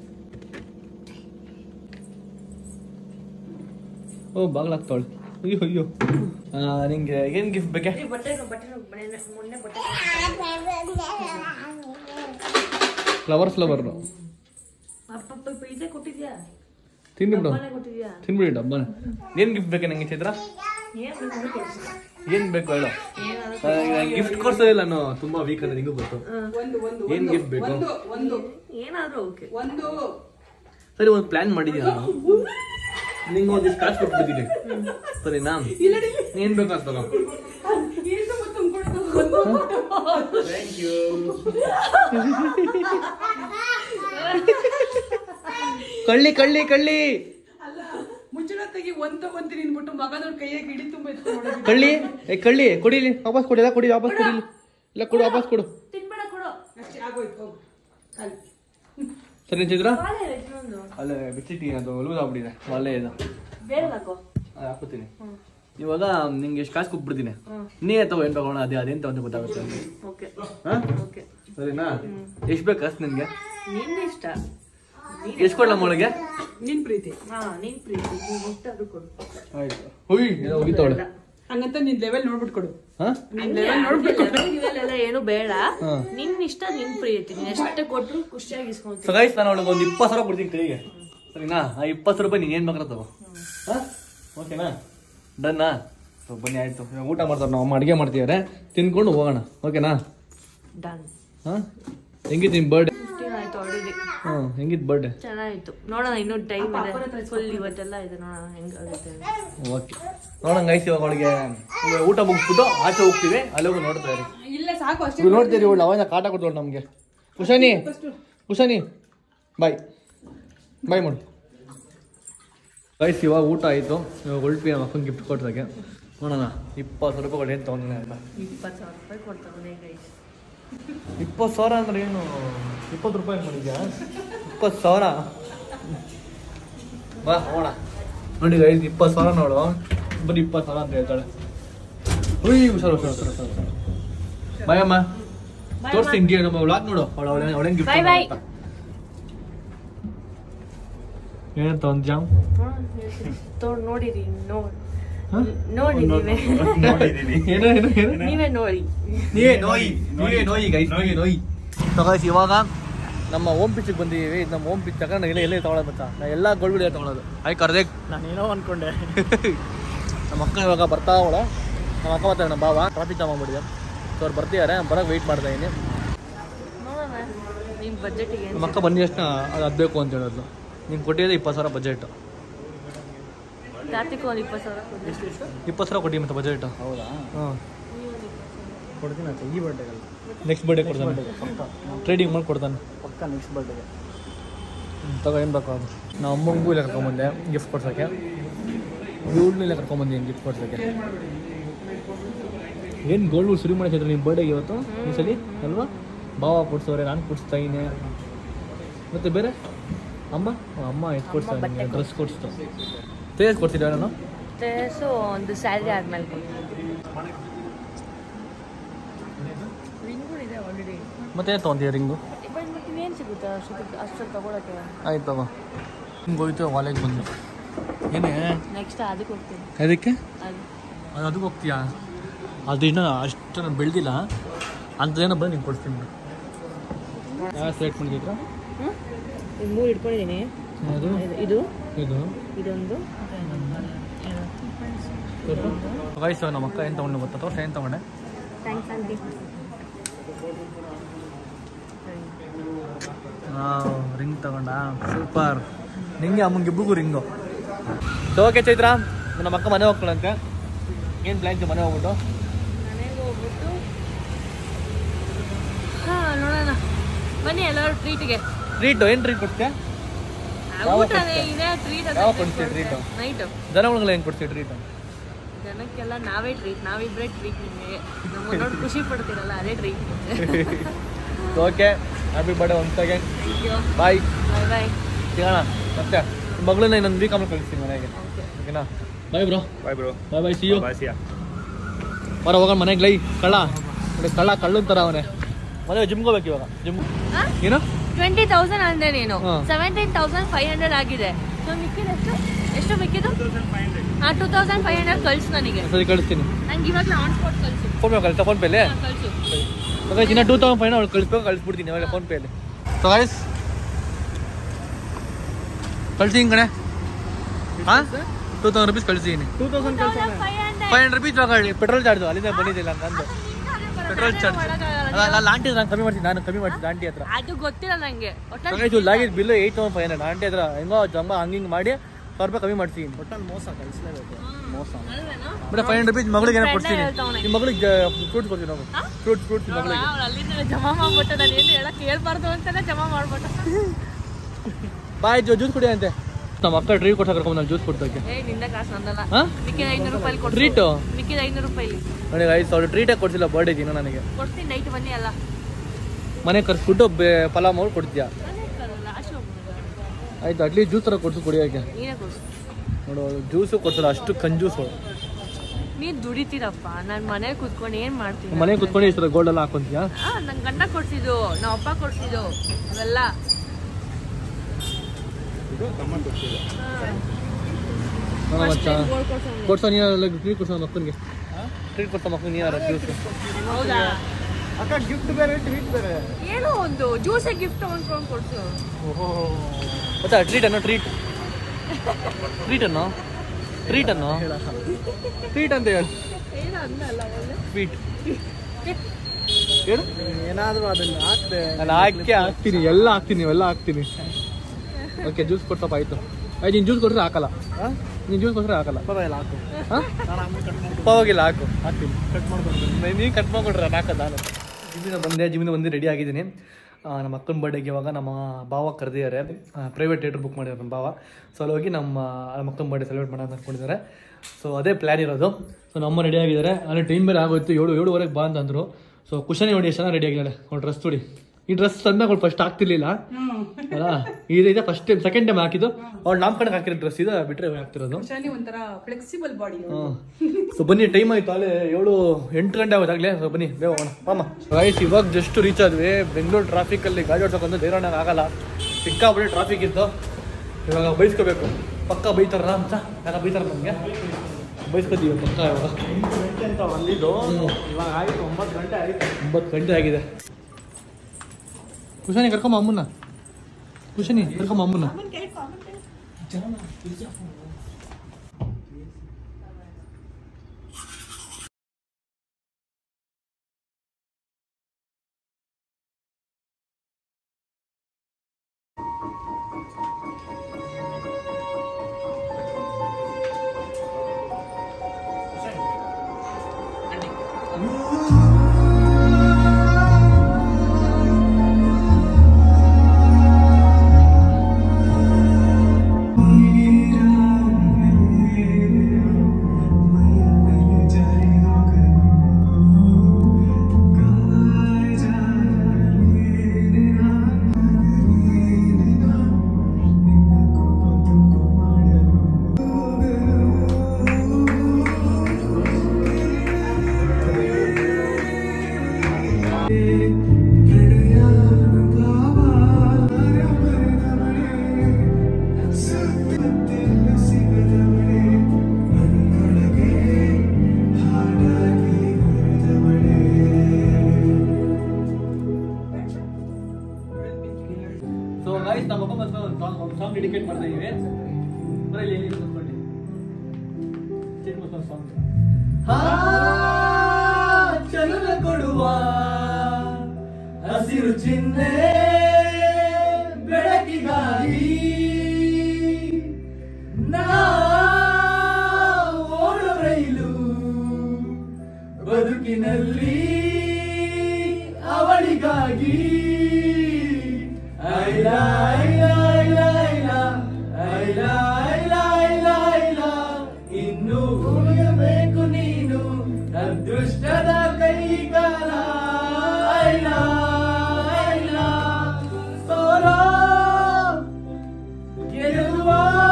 ಓ ಬಾಗ್ಲಾಗ್ತಾವಳೆ ಅಯ್ಯೋ ಅಯ್ಯೋ ಆ, ನಿಂಗೆ ಏನ್ ಗಿಫ್ಟ್ ಬೇಕೆ ಬಟ್ಟೆ ಬಟ್ಟೆ ಮೊನ್ನೆ ಬಟ್ಟೆ ಫ್ಲವರ್ ಫ್ಲವರ್ ಅಪ್ಪ ಇದೇ ಕೊಟ್ಟಿದ್ಯಾ ತಿಂದ್ಬಿಡು ಮನೆ ಕೊಟ್ಟಿದ್ಯಾ ತಿನ್ಬಿಡಿ ಡಬ್ಬನ ಏನ್ ಗಿಫ್ಟ್ ಬೇಕೆ ನಂಗೆ ಚೈತ್ರ ಏನ್ ಬೇಕು ಕೊಡ್ಸು. ಏನ್ ಬೇಕು ಹೇಳು ಏನಾದ್ರು ಗಿಫ್ಟ್ ಕೊಡ್ಸೋದಿಲ್ಲ ನಾನು ತುಂಬಾ ವೀಕ್ ಅಂದ್ರೆ ನಿಂಗೂ ಗೊತ್ತು ಒಂದು ಒಂದು ಏನ್ ಗಿಫ್ಟ್ ಬೇಕು ಒಂದು ಒಂದು ಏನಾದ್ರೂ ಓಕೆ ಒಂದು ಸರಿ ಒಂದು ಪ್ಲಾನ್ ಮಾಡಿದ್ಯಾ ನಾನು ನಿಂಗೆ ಒಂದಿಷ್ಟು ಕಾಸು ಕೊಟ್ಬಿಟ್ಟಿದ್ದೀನಿ ಸರಿನಾ ಏನ್ ಬೇಕು ಅಂತ ತಗೋ ಏನು ಮತ್ತು ತುಂಬ್ಕೊಡೋದು. ಒಂದು ಥ್ಯಾಂಕ್ ಯು ಕಳ್ಳಿ ಕಳ್ಳಿ ಕಳ್ಳಿ ಅಲ್ಲ ಮುಂಚಿನೊತ್ತಿಗೆ ಒಂದ್ ತಗೊಂತೀನಿ ಅಂದ್ಬಿಟ್ಟು ಮಗನ ಕೈಯಾಗ ಹಿಡಿ ತುಂಬ ಎತ್ಕೊಂಡು ಕಳ್ಳಿ ಏ ಕಳ್ಳಿ ಕೊಡಿಲಿ ವಾಪಸ್ ಕೊಡಿ ಎಲ್ಲ ಕೊಡಿ ವಾಪಸ್ ಕೊಡಿ ಇಲ್ಲ ಕೊಡು ವಾಪಸ್ ಕೊಡು ತಿನ್ಬೇಡ ಕೊಡು ಅಷ್ಟೇ ಆಗೋಯ್ತು ಹೋಗು ಅಲ್ಲಿ ಸರಿ ಚಿತ್ರ ಬಾಳೆ ಇದೆ ಇನ್ನೊಂದು ಅಲ್ಲೇ ಬಿಚ್ಚಿಟ್ಟಿ ಅದು ಲೂಸ್ ಆಗ್ಬಿಟ್ಟಿದೆ ಒಳ್ಳೆ ಇದು ಬೇರೆ ಹಾಕೋ ಅದು ಹಾಕೋತೀನಿ ಇವಾಗ ನಿಂಗೆ ಎಷ್ಟು ಕಾಸು ಕೊಟ್ಬಿಡ್ತೀನಿ ನೀ ತಗೋ ಏನ್ ತಗೋಣ ಅದೇ ಅದೇಂತ ಅಂತ ಗೊತ್ತಾಗುತ್ತೆ ನಿಂಗೆ. ಓಕೆ ಹಾ? ಓಕೆ ಸರಿನಾ ಎಷ್ಟು ಬೇಕು ಕಾಸು ನಿನ್ಗೆ ನಿನ್ನ ಇಷ್ಟ ಎಷ್ಟು ಕೊಡ್ಲಮ್ಮ ಅವಳಿಗೆ ನಿನ್ ಪ್ರೀತಿ ಹಾ ನಿನ್ ಪ್ರೀತಿ ನೀನ್ ಎಷ್ಟಾದ್ರೂ ಕೊಡು ಆಯ್ತು ಹುಯ್ ಏನೋ ಹೋಗಿತ್ತವಳೆ ಹಂಗಂತ ನಿನ್ ಲೆವೆಲ್ ನೋಡ್ಬಿಟ್ಟು ಕೊಡು ಹಾ ನಿನ್ ಲೆವೆಲ್ ನೋಡ್ಬಿಟ್ಟು ಕೊಡು ಇವೆಲ್ಲ ಏನು ಬೇಡ ಹಾ. ನಿನ್ ಇಷ್ಟ ನಿನ್ ಪ್ರೀತಿ ನೀನ್ ಎಷ್ಟೇ ಕೊಟ್ರು ಖುಷಿಯಾಗಿ ಇಸ್ಕೊಂತೀನಿ ಸೊ ಗೈಸ್ ನಾನು ಅವಳಿಗೆ ಒಂದು ಇಪ್ಪತ್ತು ಸಾವಿರ ಕೊಡ್ತೀನಿ ಕೈಗೆ ಸರಿನಾ ಆ ಇಪ್ಪತ್ತು ರೂಪಾಯಿ ನೀನು ಏನು ಬೇಕಾದ್ರೆ ತಗೋ ಹಾಂ ಓಕೆನಾ ಡನ್ನಾ ಸೊ ಬನ್ನಿ ಆಯಿತು ಇವಾಗ ಊಟ ಮಾಡ್ತಾರೆ ನಾವು ಅಮ್ಮ ಅಡುಗೆ ಮಾಡ್ತಿದ್ದಾರೆ ತಿನ್ಕೊಂಡು ಹೋಗೋಣ ಓಕೆನಾ ಡನ್ ಹಾಂ ಹೆಂಗಿತ್ತು ನಿಮ್ಮ ಬರ್ಡೇ ಫಿಫ್ಟೀನ್ ಆಯ್ತು ಆಲ್ರೆಡಿ ಹ್ಞೂ ಹೆಂಗಿತ್ತು ಬರ್ಡೇ ಚೆನ್ನಾಗಿತ್ತು ನೋಡೋಣ ಇನ್ನೂ ಟೈಮ್ ಇದೆ ಫುಲ್ ಇವತ್ತೆಲ್ಲ ಇದೆ ನೋಡೋಣ ಹೆಂಗಾಗುತ್ತೆ ಅಂತ. ಓಕೆ ನೋಡೋಣ ಗೈಸ್ ಇವಾಗ ಅವಳಿಗೆ ಊಟ ಮುಗಿಸ್ಬಿಟ್ಟು ಆಚೆ ಹೋಗ್ತೀವಿ ಅಲ್ಲಿ ಹೋಗಿ ನೋಡ್ತಾ ಇರಿ ಇಲ್ಲ ಸಾಕು ಅಷ್ಟೇ ಇವ್ ನೋಡ್ತೀರಿ ಇವಳು ಅವಾಗ ಕಾಟ ಕೊಡ್ತಾಳು ನಮಗೆ ಕುಶಾನಿ ಕುಶಾನಿ ಬಾಯ್ ಬಾಯ್ ಮಾಡು ಗೈಸ್ ಇವಾಗ ಊಟ ಆಯಿತು ಇವಾಗ ಹೊಲ್ಟ್ವಿ ನಮ್ಮ ಅಕ್ಕನ ಗಿಫ್ಟ್ ಕೊಡ್ದಾಗೆ ನೋಡೋಣ ಇಪ್ಪತ್ತು ರೂಪಾಯಿಗಳು ಏನು ತೊಗೊಂಡಿಲ್ಲ ಅಂತ ಇಪ್ಪತ್ತು ಸಾವಿರ ರೂಪಾಯಿ ಕೊಡ್ತಾನೆ ಗೈಸ್ ಇಪ್ಪತ್ತು ಸಾವಿರ ಅಂದ್ರೆ ಏನು ಇಪ್ಪತ್ತು ರೂಪಾಯಿ ಮಾಡಿದ್ಯಾ ಇಪ್ಪತ್ತು ಸಾವಿರ ಬಾ ಹೋಣ ನೋಡಿ ಗೈಸ್ ಇಪ್ಪತ್ತು ಸಾವಿರ ನೋಡು ಬರೀ ಇಪ್ಪತ್ತು ಸಾವಿರ ಅಂತ ಹೇಳ್ತಾಳೆ ಉಯ್ ಹುಷಾರು ಹುಷಾರು ಹುಷಾರು ಹುಷಾರು ಹುಷಾರು ಬಾಯ್ ಅಮ್ಮ ತೋರಿಸಿ ಹಿಂಗೆ ನಮ್ಮ ವ್ಲಾಗ್ ನೋಡು ಅವಳು ಅವಳೆ ಅವಳೆ ಗಿಫ್ಟ್ Bye, bye. ಏನಂತ ಒಂದು ಜಾಮ್ ತೋಡ್ ನೋಡಿರಿ ನೋಡ್ ಹ? ನೋಡಿ ನೀವೇ ಏನೋ ಏನೋ ಏನೋ ನೀವೇ ನೋಡಿ ನೀವೇ ನೋಯಿ ನೀವೇ ನೋಯಿ ಗೈಸ್ ನೀವೇ ನೋಯಿ ಗೈಸ್ ಇವಾಗ ನಮ್ಮ ಓಮ್ ಪಿಚ್ಗೆ ಬಂದಿದ್ದೀವಿ ಇದು ನಮ್ಮ ಓಮ್ ಪಿಚ್ ತಗೊಂಡು ಎಲ್ಲ ಎಲ್ಲೇ ತಗೊಳ್ಳೋದು ಗೊತ್ತಾ ನಾ ಎಲ್ಲ ಗೋಲ್ಗಳು ತಗೊಳ್ಳೋದು ಆಯ್ ಕರ್ದೆ ನಾನೇನೋ ಅನ್ಕೊಂಡೆ ನಮ್ಮ ಅಕ್ಕ ಇವಾಗ ಬರ್ತಾ ಅವಳ ನಮ್ಮ ಅಕ್ಕ ಬರ್ತಾಳೆ ನಮ್ಮ ಬಾವ ಟ್ರಾಫಿಕ್ ಜಾಮ್ ಆಗ್ಬಿಟ್ಟಿದೆ ಸೊ ಅವ್ರು ಬರ್ತಿದ್ದಾರೆ ಬರೋಕೆ ವೆಯ್ಟ್ ಮಾಡ್ತಾ ಇದ್ದೀನಿ ನೋಡೋಣ ನಿಮ್ಮ ಬಜೆಟಿಗೆ ನಮ್ಮ ಅಕ್ಕ ಬಂದ ತಕ್ಷಣ ಅದು ಅದು ಬೇಕು ಅಂತ ಹೇಳಿದ್ಲು ನೀನು ಕೊಟ್ಟಿದ್ದೆ ಇಪ್ಪತ್ತು ಸಾವಿರ ಬಜೆಟ್ ಕಾರ್ತಿಕ್ ಒಂದು ಇಪ್ಪತ್ತು ಸಾವಿರ ಕೊಡಿ ಇಪ್ಪತ್ತು ಸಾವಿರ ಕೊಟ್ಟಿ ಮತ್ತೆ ಬಜೆಟ್ ಹೌದಾ ಹಾಂ ಕೊಡ್ತೀನಿ ಆಯ್ತು ಈ ಬರ್ಡೇಗಲ್ಲ ನೆಕ್ಸ್ಟ್ ಬರ್ಡೇ ಕೊಡ್ತಾನೆ ಟ್ರೇಡಿಂಗ್ ಮಾಡಿ ಕೊಡ್ತಾನೆ ಪಕ್ಕ ನೆಕ್ಸ್ಟ್ ಬರ್ಡೇಗೆ ತಗೋ ಏನು ಬೇಕು ಅದು ನಾವು ಅಮ್ಮಂಗೂ ಇಲ್ಲ ಕರ್ಕೊಂಬಂದೆ ಗಿಫ್ಟ್ ಕೊಡ್ಸೋಕ್ಕೆ ಇವಳನ್ನೂ ಇಲ್ಲ ಕರ್ಕೊಂಬಂದಿದ್ದೀನಿ ಗಿಫ್ಟ್ ಕೊಡ್ಸೋಕ್ಕೆ ಏನು ಗೋಲ್ಡ್ ಶುರು ಮಾಡಿಸಿದ್ರೆ ನಿಮ್ಮ ಬರ್ಡೇಗೆ ಇವತ್ತು ಈ ಸಲ ಅಲ್ವಾ ಭಾವ ಕೊಡ್ಸೋರೆ ನಾನು ಕೊಡಿಸ್ತಾ ಇದ್ದೀನಿ ಮತ್ತು ಬೇರೆ ಅಮ್ಮ ಓ, ಅಮ್ಮ ಎಷ್ಟು ಕೊಡ್ಸ್ತಾ ಡ್ರೆಸ್ ಕೊಡಿಸ್ತು ತೇಜ್ ಕೊಡ್ತಿದ್ದೆ ನಾನು ಸೊ ಒಂದು ಸ್ಯಾಲ್ರಿ ಆದ್ಮೇಲೆ ಕೊಡಿ ರಿಂಗೂ ಇದೆ ಆಲ್ರೆಡಿ ಮತ್ತೆ ತೊಗೊಂತೀಯ ರಿಂಗು ಬಟ್ ಮತ್ತೆ ಇನ್ನೇನು ಸಿಗುತ್ತೆ ಅಷ್ಟು ಅಷ್ಟು ತಗೊಳಕ್ಕೆ ಆಯ್ತು ತಗೋ ಹಿಂಗೆ ಹೋಯ್ತು ವಾಲೆಗೆ ಬಂದು ಏನೇ ನೆಕ್ಸ್ಟ್ ಅದಕ್ಕೆ ಹೋಗ್ತೀನಿ ಅದಕ್ಕೆ ಅದು ಅದು ಅದಕ್ಕೆ ಹೋಗ್ತೀಯಾ ಅದು ಇನ್ನೂ ಅಷ್ಟು ನಾನು ಬೆಳೆದಿಲ್ಲ ಅಂಥದ್ದೇನೋ ಬಂದು ನಿಂಗೆ ಕೊಡ್ತೀನಿ ಯಾವ ಸೆಲೆಕ್ಟ್ ಮಾಡಿದ್ರ ಹ್ಞೂ ಇದು ಮೂರು ಇಟ್ಕೊಂಡಿದ್ದೀನಿ ಅದು ಇದು ಇದು ಇದೊಂದು ವಯಸ್ಸು ನಮ್ಮ ಅಕ್ಕ ಏನು ತೊಗೊಂಡು ಗೊತ್ತಾ ತೋರ್ಸ ಏನು ತೊಗೊಂಡೆ ಥ್ಯಾಂಕ್ಸ್ ಆಂಟಿ ರಿಂಗ್ ತಗೊಂಡ ಸೂಪರ್ ನಿಂಗೆ ಅಮ್ಮಂಗೆ ಇಬ್ಬರಿಗೂ ರಿಂಗು ಸೊ ಓಕೆ ಚೈತ್ರ ನಮ್ಮ ಅಕ್ಕ ಮನೆ ಹೋಗ್ಕೊಳ್ಳಂತೆ ಏನು ಪ್ಲ್ಯಾನ್ಸ್ ಮನೆ ಹೋಗ್ಬಿಟ್ಟು ಮನೆಗೆ ಹೋಗ್ಬಿಟ್ಟು ಹಾಂ ನೋಡೋಣ ಬನ್ನಿ ಎಲ್ಲರೂ ಟ್ರೀಟಿಗೆ ಟ್ರೀಟು ಏನು ಟ್ರೀಟ್ ಕೊಡ್ತೀಯ ಯಾವ ಊಟನೇ ಇದೆ ಟ್ರೀಟ್ ಯಾವ ಕೊಡ್ತೀಯ ಟ್ರೀಟು ನೈಟು ಜನಗಳಿಗೆಲ್ಲ ಏನು ಕೊಡ್ತೀವಿ ಟ್ರೀಟು ಜನಕ್ಕೆಲ್ಲ ನಾವೇ ಟ್ರೀಟ್ ನಾವಿಬ್ಬರೇ ಟ್ರೀಟ್ ನಿಮಗೆ ನಮ್ಮ ನೋಡಿ ಖುಷಿ ಪಡ್ತೀರಲ್ಲ ಅದೇ treat okay happy birthday one second bye bye bye ಸಿಗೋಣ ಮತ್ತೆ ನಿಮ್ಮ ಮಗಳನ್ನ ಇನ್ನೊಂದು ವೀಕ್ ಆಮೇಲೆ ಕಳಿಸ್ತೀನಿ ಮನೆಗೆ ಓಕೆನಾ bye bro bye bro bye bye see you bye ಸಿಯಾ ಬರ ಹೋಗೋಣ ಮನೆಗೆ ಲೈ ಕಳ್ಳ ನೋಡಿ ಕಳ್ಳ ಕಳ್ಳನ್ ಥರ ಅವನೇ ಮನೆ ಜಿಮ್ಗೆ ಹೋಗ್ಬೇಕು ಇವಾಗ ಜಿಮ್ ಏನು ಟ್ವೆಂಟಿ ತೌಸಂಡ್ ಅಂದೆ ನೀನು ಹಾ. ಸೆವೆಂಟೀನ್ ತೌಸಂಡ್ ಫೈವ್ ಹಂಡ್ರೆಡ್ ಆಗಿದೆ ಸೊ ಮಿಕ್ಕಿದ ಎಷ್ಟು ಎಷ್ಟು ಮಿಕ್ಕಿದ್ದು ಹಾಂ ಟೂ ತೌಸಂಡ್ ಫೈವ್ ಹಂಡ್ರೆಡ್ ಕಳ್ಸು ನನಗೆ ಸರಿ ಕಳಿಸ್ತೀನಿ ನಂಗೆ ಇವಾಗಲೇ ಆನ್ ಸ್ಪಾಟ್ ಕಳಿಸು ಫೋನ್ ಪೇ ಕಳಿಸ್ತಾ ಫೋನ್ ಪೇಲೆ ಕಳಿಸು ಸೊ ಇನ್ನ ಟೂ ತೌಸಂಡ್ ಫೈವ್ ಅವ್ಳು ಕಳಿಸ್ಬೇಕು ಕಳಿಸ್ಬಿಡ್ತೀನಿ ಅವೆಲ್ಲ ಫೋನ್ ಪೇಲಿ ಸೊ ಗೈಸ್ ಕಳ್ಸಿದ್ದೀನಿ ಕಣೆ ಹಾಂ ಟೂ ತೌಸಂಡ್ ರುಪೀಸ್ ಕಳಿಸಿದ್ದೀನಿ two thousand five hundred five hundred rupees ತಗೊಳ್ಳಿ ಪೆಟ್ರೋಲ್ ಚಾರ್ಜು ಅಲ್ಲಿಂದ ಬಂದಿದ್ದಿಲ್ಲ ಅಂತಂದು ಪೆಟ್ರೋಲ್ ಚಾರ್ಜ್ ಅಲ್ಲ ಆಂಟಿ ನಾನು ಕಮ್ಮಿ ಮಾಡ್ತೀನಿ ನಾನು ಕಮ್ಮಿ ಮಾಡ್ತೀನಿ ಆಂಟಿ ಹತ್ರ ಅದು ಗೊತ್ತಿಲ್ಲ ನಂಗೆ ಒಟ್ನಲ್ಲಿ ಗೈಸ್ ಇಲ್ಲಿ ಆಗಿದ್ದು bill eight thousand five hundred aunty ಹತ್ರ ಹೆಂಗೋ ಜಂಬ ಹಂಗೆ ಹಿಂಗೆ ಮಾಡಿ ಸಾವಿರ ರೂಪಾಯಿ ಕಮ್ಮಿ ಮಾಡ್ತೀನಿ ಒಟ್ಟಲ್ಲಿ ಮೋಸ ಕಳಿಸ್ಲೇಬೇಕು ಮೋಸ ಅಲ್ವೇನೋ? ಬಟ್ ಫೈವ್ ಹಂಡ್ರೆಡ್ ರುಪೀಸ್ ಮಗಳಿಗೆ ಏನೋ Friend ಕೊಡ್ತೀನಿ ಹೇಳ್ತಾವ್ನೆ. ನಿಮ್ಮ ಮಗಳಿಗೆ ಫ್ರೂಟ್ಸ್ ಕೊಡ್ತೀನಿ ನಾವು ಫ್ರೂಟ್ಸ್ ಫ್ರೂಟ್ಸ್ ನೋಡ್ವಾ, ಮಗಳಿಗೆ ಅವ್ಳು ಅಲ್ಲಿಂದ ಜಮಾ ಮಾಡ್ಬಿಟ್ಟು ನಾನು ಏನು ಹೇಳಕ್ ಹೇಳ್ಬಾರ್ದು ಅಂತಾನೆ ಜಮಾ ಮಾಡ್ಬಿಟ್ಟು ಬಾಯ್ ಜ್ಯೂಸ್ ಕುಡಿ ಅಂತೆ ನಮ್ಮ ಅಕ್ಕ ಡ್ರೀವ್ ಕೊಟ್ಟು ಕರ್ಕೊಂಡು ನಾನು ಜ್ಯೂಸ್ ಕೊಡ್ತಕ್ಕೆ ಏ ನಿಂದ ಕಾಸು ನಂದಲ್ಲ ಹಾಂ ಮಿಕ್ಕಿದ ಐನೂರು ರೂಪಾಯಿ ಕೊಡ್ತೀನಿ ಟ್ರೀಟು ಮಿಕ್ಕಿದ ಐನೂರು ರೂಪಾಯಿ ನನಗೆ ಐದು ಸಾವಿರ ಟ್ರೀಟೇ ಕೊಡ್ಸಿಲ್ಲ ಬರ್ಡೇ ದಿನ ನನಗೆ ಕೊಡ್ತೀನಿ ನೈಟ್ ಬನ್ನಿ ಅಲ್ಲ ಮನೆ ಕರ್ಸ್ಬಿಟ್ಟು ಬೇ ಪಲಾವ್ ಮಾಡಿ ಕೊಡ್ತೀಯಾ ಲಾಸ್ಟ್ ಹೋಗ್ಬೋದು ಆಯ್ತು ಅಟ್ಲೀಸ್ಟ್ ಜ್ಯೂಸ್ ಥರ ಕೊಡ್ಸು ಕುಡಿಯೋಕೆ ನೀನೇ ಕೊಡ್ಸು ನೋಡು ಜ್ಯೂಸು ಕೊಡ್ಸಲ್ಲ ಅಷ್ಟು ಕಂಜೂಸು ನೀನ್ ದುಡಿತೀರಪ್ಪ ನಾನು ಮನೇಲಿ ಕೂತ್ಕೊಂಡು ಏನ್ ಮಾಡ್ತೀನಿ ಮನೆ ಕುತ್ಕೊಂಡು ಇಷ್ಟು ಗೋಲ್ಡ್ ಎಲ್ಲ ಹಾಕೊಂತೀಯಾ ಆ ನಂಗೆ ಗಂಡ ಕೊಡ್ಸಿದ್ದು ನಮ್ಮ ಅಪ್ಪ ಕೊಡ್ಸಿದ್ದು ಅವೆಲ್ಲ ನನ್ನ ಮಚ್ಚ ಗೋಲ್ಡ್ ಕೊಡ್ಸೋದು. ಕೊಡ್ಸೋ ನೀನು ಟ್ರೀಟ್ ಕೊಡ್ಸೋ ಮಕ್ಕನಿಗೆ ಟ್ರೀಟ್ ಕೊಡ್ಸೋ ಮಕ್ಕಳು ನೀನು ಜ್ಯೂಸ್ ಹೌದಾ ಅಕ್ಕ ಗಿಫ್ಟ್ ಬೇರೆ ಟ್ರೀಟ್ ಬೇರೆ ಏನೋ ಒಂದು ಜ್ಯೂಸೇ ಗಿಫ್ಟ್ ತಗೊಂಡ್ಕೊಂಡು ಕೊಡ್ಸು ಗೊತ್ತಾ ಟ್ರೀಟ್ ಅನ್ನೋ ಟ್ರೀಟ್ ಟ್ರೀಟ್ ಅನ್ನೋ ಟ್ರೀಟ್ ಅನ್ನೋ ಟ್ರೀಟ್ ಅಂತ ಹೇಳು ಏನು ಅಂದಲ್ಲ ಒಳ್ಳೆ ಸ್ವೀಟ್ ಹೇಳು ಏನಾದರೂ ಅದನ್ನು ಹಾಕ್ದೆ ನಾನು ಹಾಕಿ ಹಾಕ್ತೀನಿ ಎಲ್ಲ ಹಾಕ್ತೀನಿ ಎಲ್ಲ ಹಾಕ್ತೀನಿ ಓಕೆ ಜ್ಯೂಸ್ ಕೊಟ್ಟಪ್ಪ ಆಯ್ತು ಆಯ್ತು ನೀನು ಜ್ಯೂಸ್ ಕೊಟ್ಟರೆ ಹಾಕಲ್ಲ ನೀನು ಜ್ಯೂಸ್ ಕೊಟ್ಟರೆ ಹಾಕಲ್ಲ ಪರವಾಗಿಲ್ಲ ಹಾಕು ಹಾಂ ನಾನು ಆಮೇಲೆ ಕಟ್ ಮಾಡ್ಕೊಂಡು ಪರವಾಗಿಲ್ಲ ಹಾಕು ಹಾಕ್ತೀನಿ ಕಟ್ ಮಾಡ್ಕೊಂಡು ನೀನು ಕಟ್ ಮಾಡ್ಕೊಡ್ರೆ ನಾನು ಹಾಕಲ್ಲ ನಾನು ಜಿಮ್ಮಿನ ಬಂದೆ ಜಿಮ್ಮಿನ ಬಂದು ರೆಡಿ ಆಗಿದ್ದೀನಿ ಆ, ನಮ್ಮ ಅಕ್ಕನ ಬರ್ಡೇಗೆ ಇವಾಗ ನಮ್ಮ ಭಾವ ಕರೆದಿದ್ದಾರೆ ಪ್ರೈವೇಟ್ ಥಿಯೇಟ್ರ್ ಬುಕ್ ಮಾಡಿದ್ದಾರೆ ನಮ್ಮ ಭಾವ ಸೊ ಅಲ್ಲಿ ಹೋಗಿ ನಮ್ಮ ನಮ್ಮ ಅಕ್ಕನ ಬರ್ಡೇ ಸೆಲೆಬ್ರೇಟ್ ಮಾಡೋಣ ಅಂತ ಅಂದ್ಕೊಂಡಿದ್ದಾರೆ ಸೊ ಅದೇ ಪ್ಲ್ಯಾನ್ ಇರೋದು ಸೊ ನಮ್ಮ ರೆಡಿ ಆಗಿದ್ದಾರೆ ಅಲ್ಲಿ ಟೈಮ್ ಬೇರೆ ಆಗೋಯ್ತು ಏಳು ಏಳುವರೆಗೆ ಬಾ ಅಂತ ಅಂದರು ಸೊ ಕುಶನಿ ನೋಡಿ ಎಷ್ಟು ಚೆನ್ನಾಗಿ ರೆಡಿ ಆಗಿದ್ದಾಳೆ ಅವ್ಳು ಡ್ರೆಸ್ ನೋಡಿ ಈ ಡ್ರೆಸ್ ತಂದಾಗ ಅವ್ಳು ಫಸ್ಟ್ ಆಗ್ತಿರ್ಲಿಲ್ಲ ಅಲ್ಲ ಇದೆ ಫಸ್ಟ್ ಟೈಮ್ ಸೆಕೆಂಡ್ ಟೈಮ್ ಹಾಕಿದ್ದು ಅವ್ಳು ನಾಮಕರಣಕ್ಕೆ ಹಾಕಿರೋ ಡ್ರೆಸ್ ಇದೆ ಬಿಟ್ಟರೆ ಹಾಕ್ತಿರೋದು ಶಾಲಿ ಒಂಥರ ಫ್ಲೆಕ್ಸಿಬಲ್ ಬಾಡಿ ಸೊ ಬನ್ನಿ ಟೈಮ್ ಆಯ್ತು ಅಲ್ಲೇ ಏಳು ಎಂಟು ಗಂಟೆ ಆಗೋದಾಗ್ಲೇ ಸೊ ಬನ್ನಿ ಬೇಗ ಹೋಗೋಣ ಮಾಮ ರೈಸ್ ಇವಾಗ ಜಸ್ಟ್ ರೀಚ್ ಆದ್ವಿ ಬೆಂಗಳೂರು ಟ್ರಾಫಿಕಲ್ಲಿ ಗಾಡಿ ಓಡ್ಸೋಕಂದ್ರೆ ಧೈರ್ಯ ಆಗಲ್ಲ ಸಿಕ್ಕಾಬಿಡಿ ಟ್ರಾಫಿಕ್ ಇತ್ತು ಇವಾಗ ಬೈಸ್ಕೋಬೇಕು ಪಕ್ಕ ಬೈತಾರ ಅಂತ ಯಾರ ಬೈತಾರ ನಮಗೆ ಬೈಸ್ಕೋತೀವಿ ಪಕ್ಕ ಇವಾಗ ಗಂಟೆ ಅಂತ ಬಂದಿದ್ದು ಹ್ಮ್. ಇವಾಗ ಆಯ್ತು ಒಂಬತ್ತು ಗಂಟೆ ಆಯ್ತು ಒಂಬತ್ತು ಗಂಟೆ ಆಗಿದೆ ಕುಶನಿ ಕರ್ಕೊಂಬ ಅಮ್ಮನ್ನ ಕುಶನಿ ಕರ್ಕೊಂಬ ಅಮ್ಮನ್ನ ಸೊ ಗೈಸ್ ನಮ್ಮ ಅಪ್ಪ ಬಂದು ಒಂದು ಸಾಂಗ್ ಒಂದು ಸಾಂಗ್ ಡೆಡಿಕೇಟ್ ಮಾಡ್ತಾ ಇದೀವಿ ಬರೀ ಇಲ್ಲಿ ಇಲ್ಲಿ ಕೂತ್ಕೊಳ್ಳಿ ಚಿಕ್ಕ ಮಕ್ಕಳ ಸಾಂಗ್ ಚಲನ ಕೊಡುವ ಹಸಿರು ಚಿಹ್ನೆ ಬೆಳಕಿಗಾಗಿ ನಾ ಓಡು ರೈಲು ಬದುಕಿನಲ್ಲಿ ಅವಳಿಗಾಗಿ ಐಲ ಐಲ ಐಲ ಐಲ ಐಲ ಐಲ ಐಲ ಐಲ ಇನ್ನು ಉಳಿಯಬೇಕು ನೀನು ಅದೃಷ್ಟದ ಕೈಗಾಲ ಐಲ ಐಲ ಸೋಲೋ ಗೆಲ್ಲುವ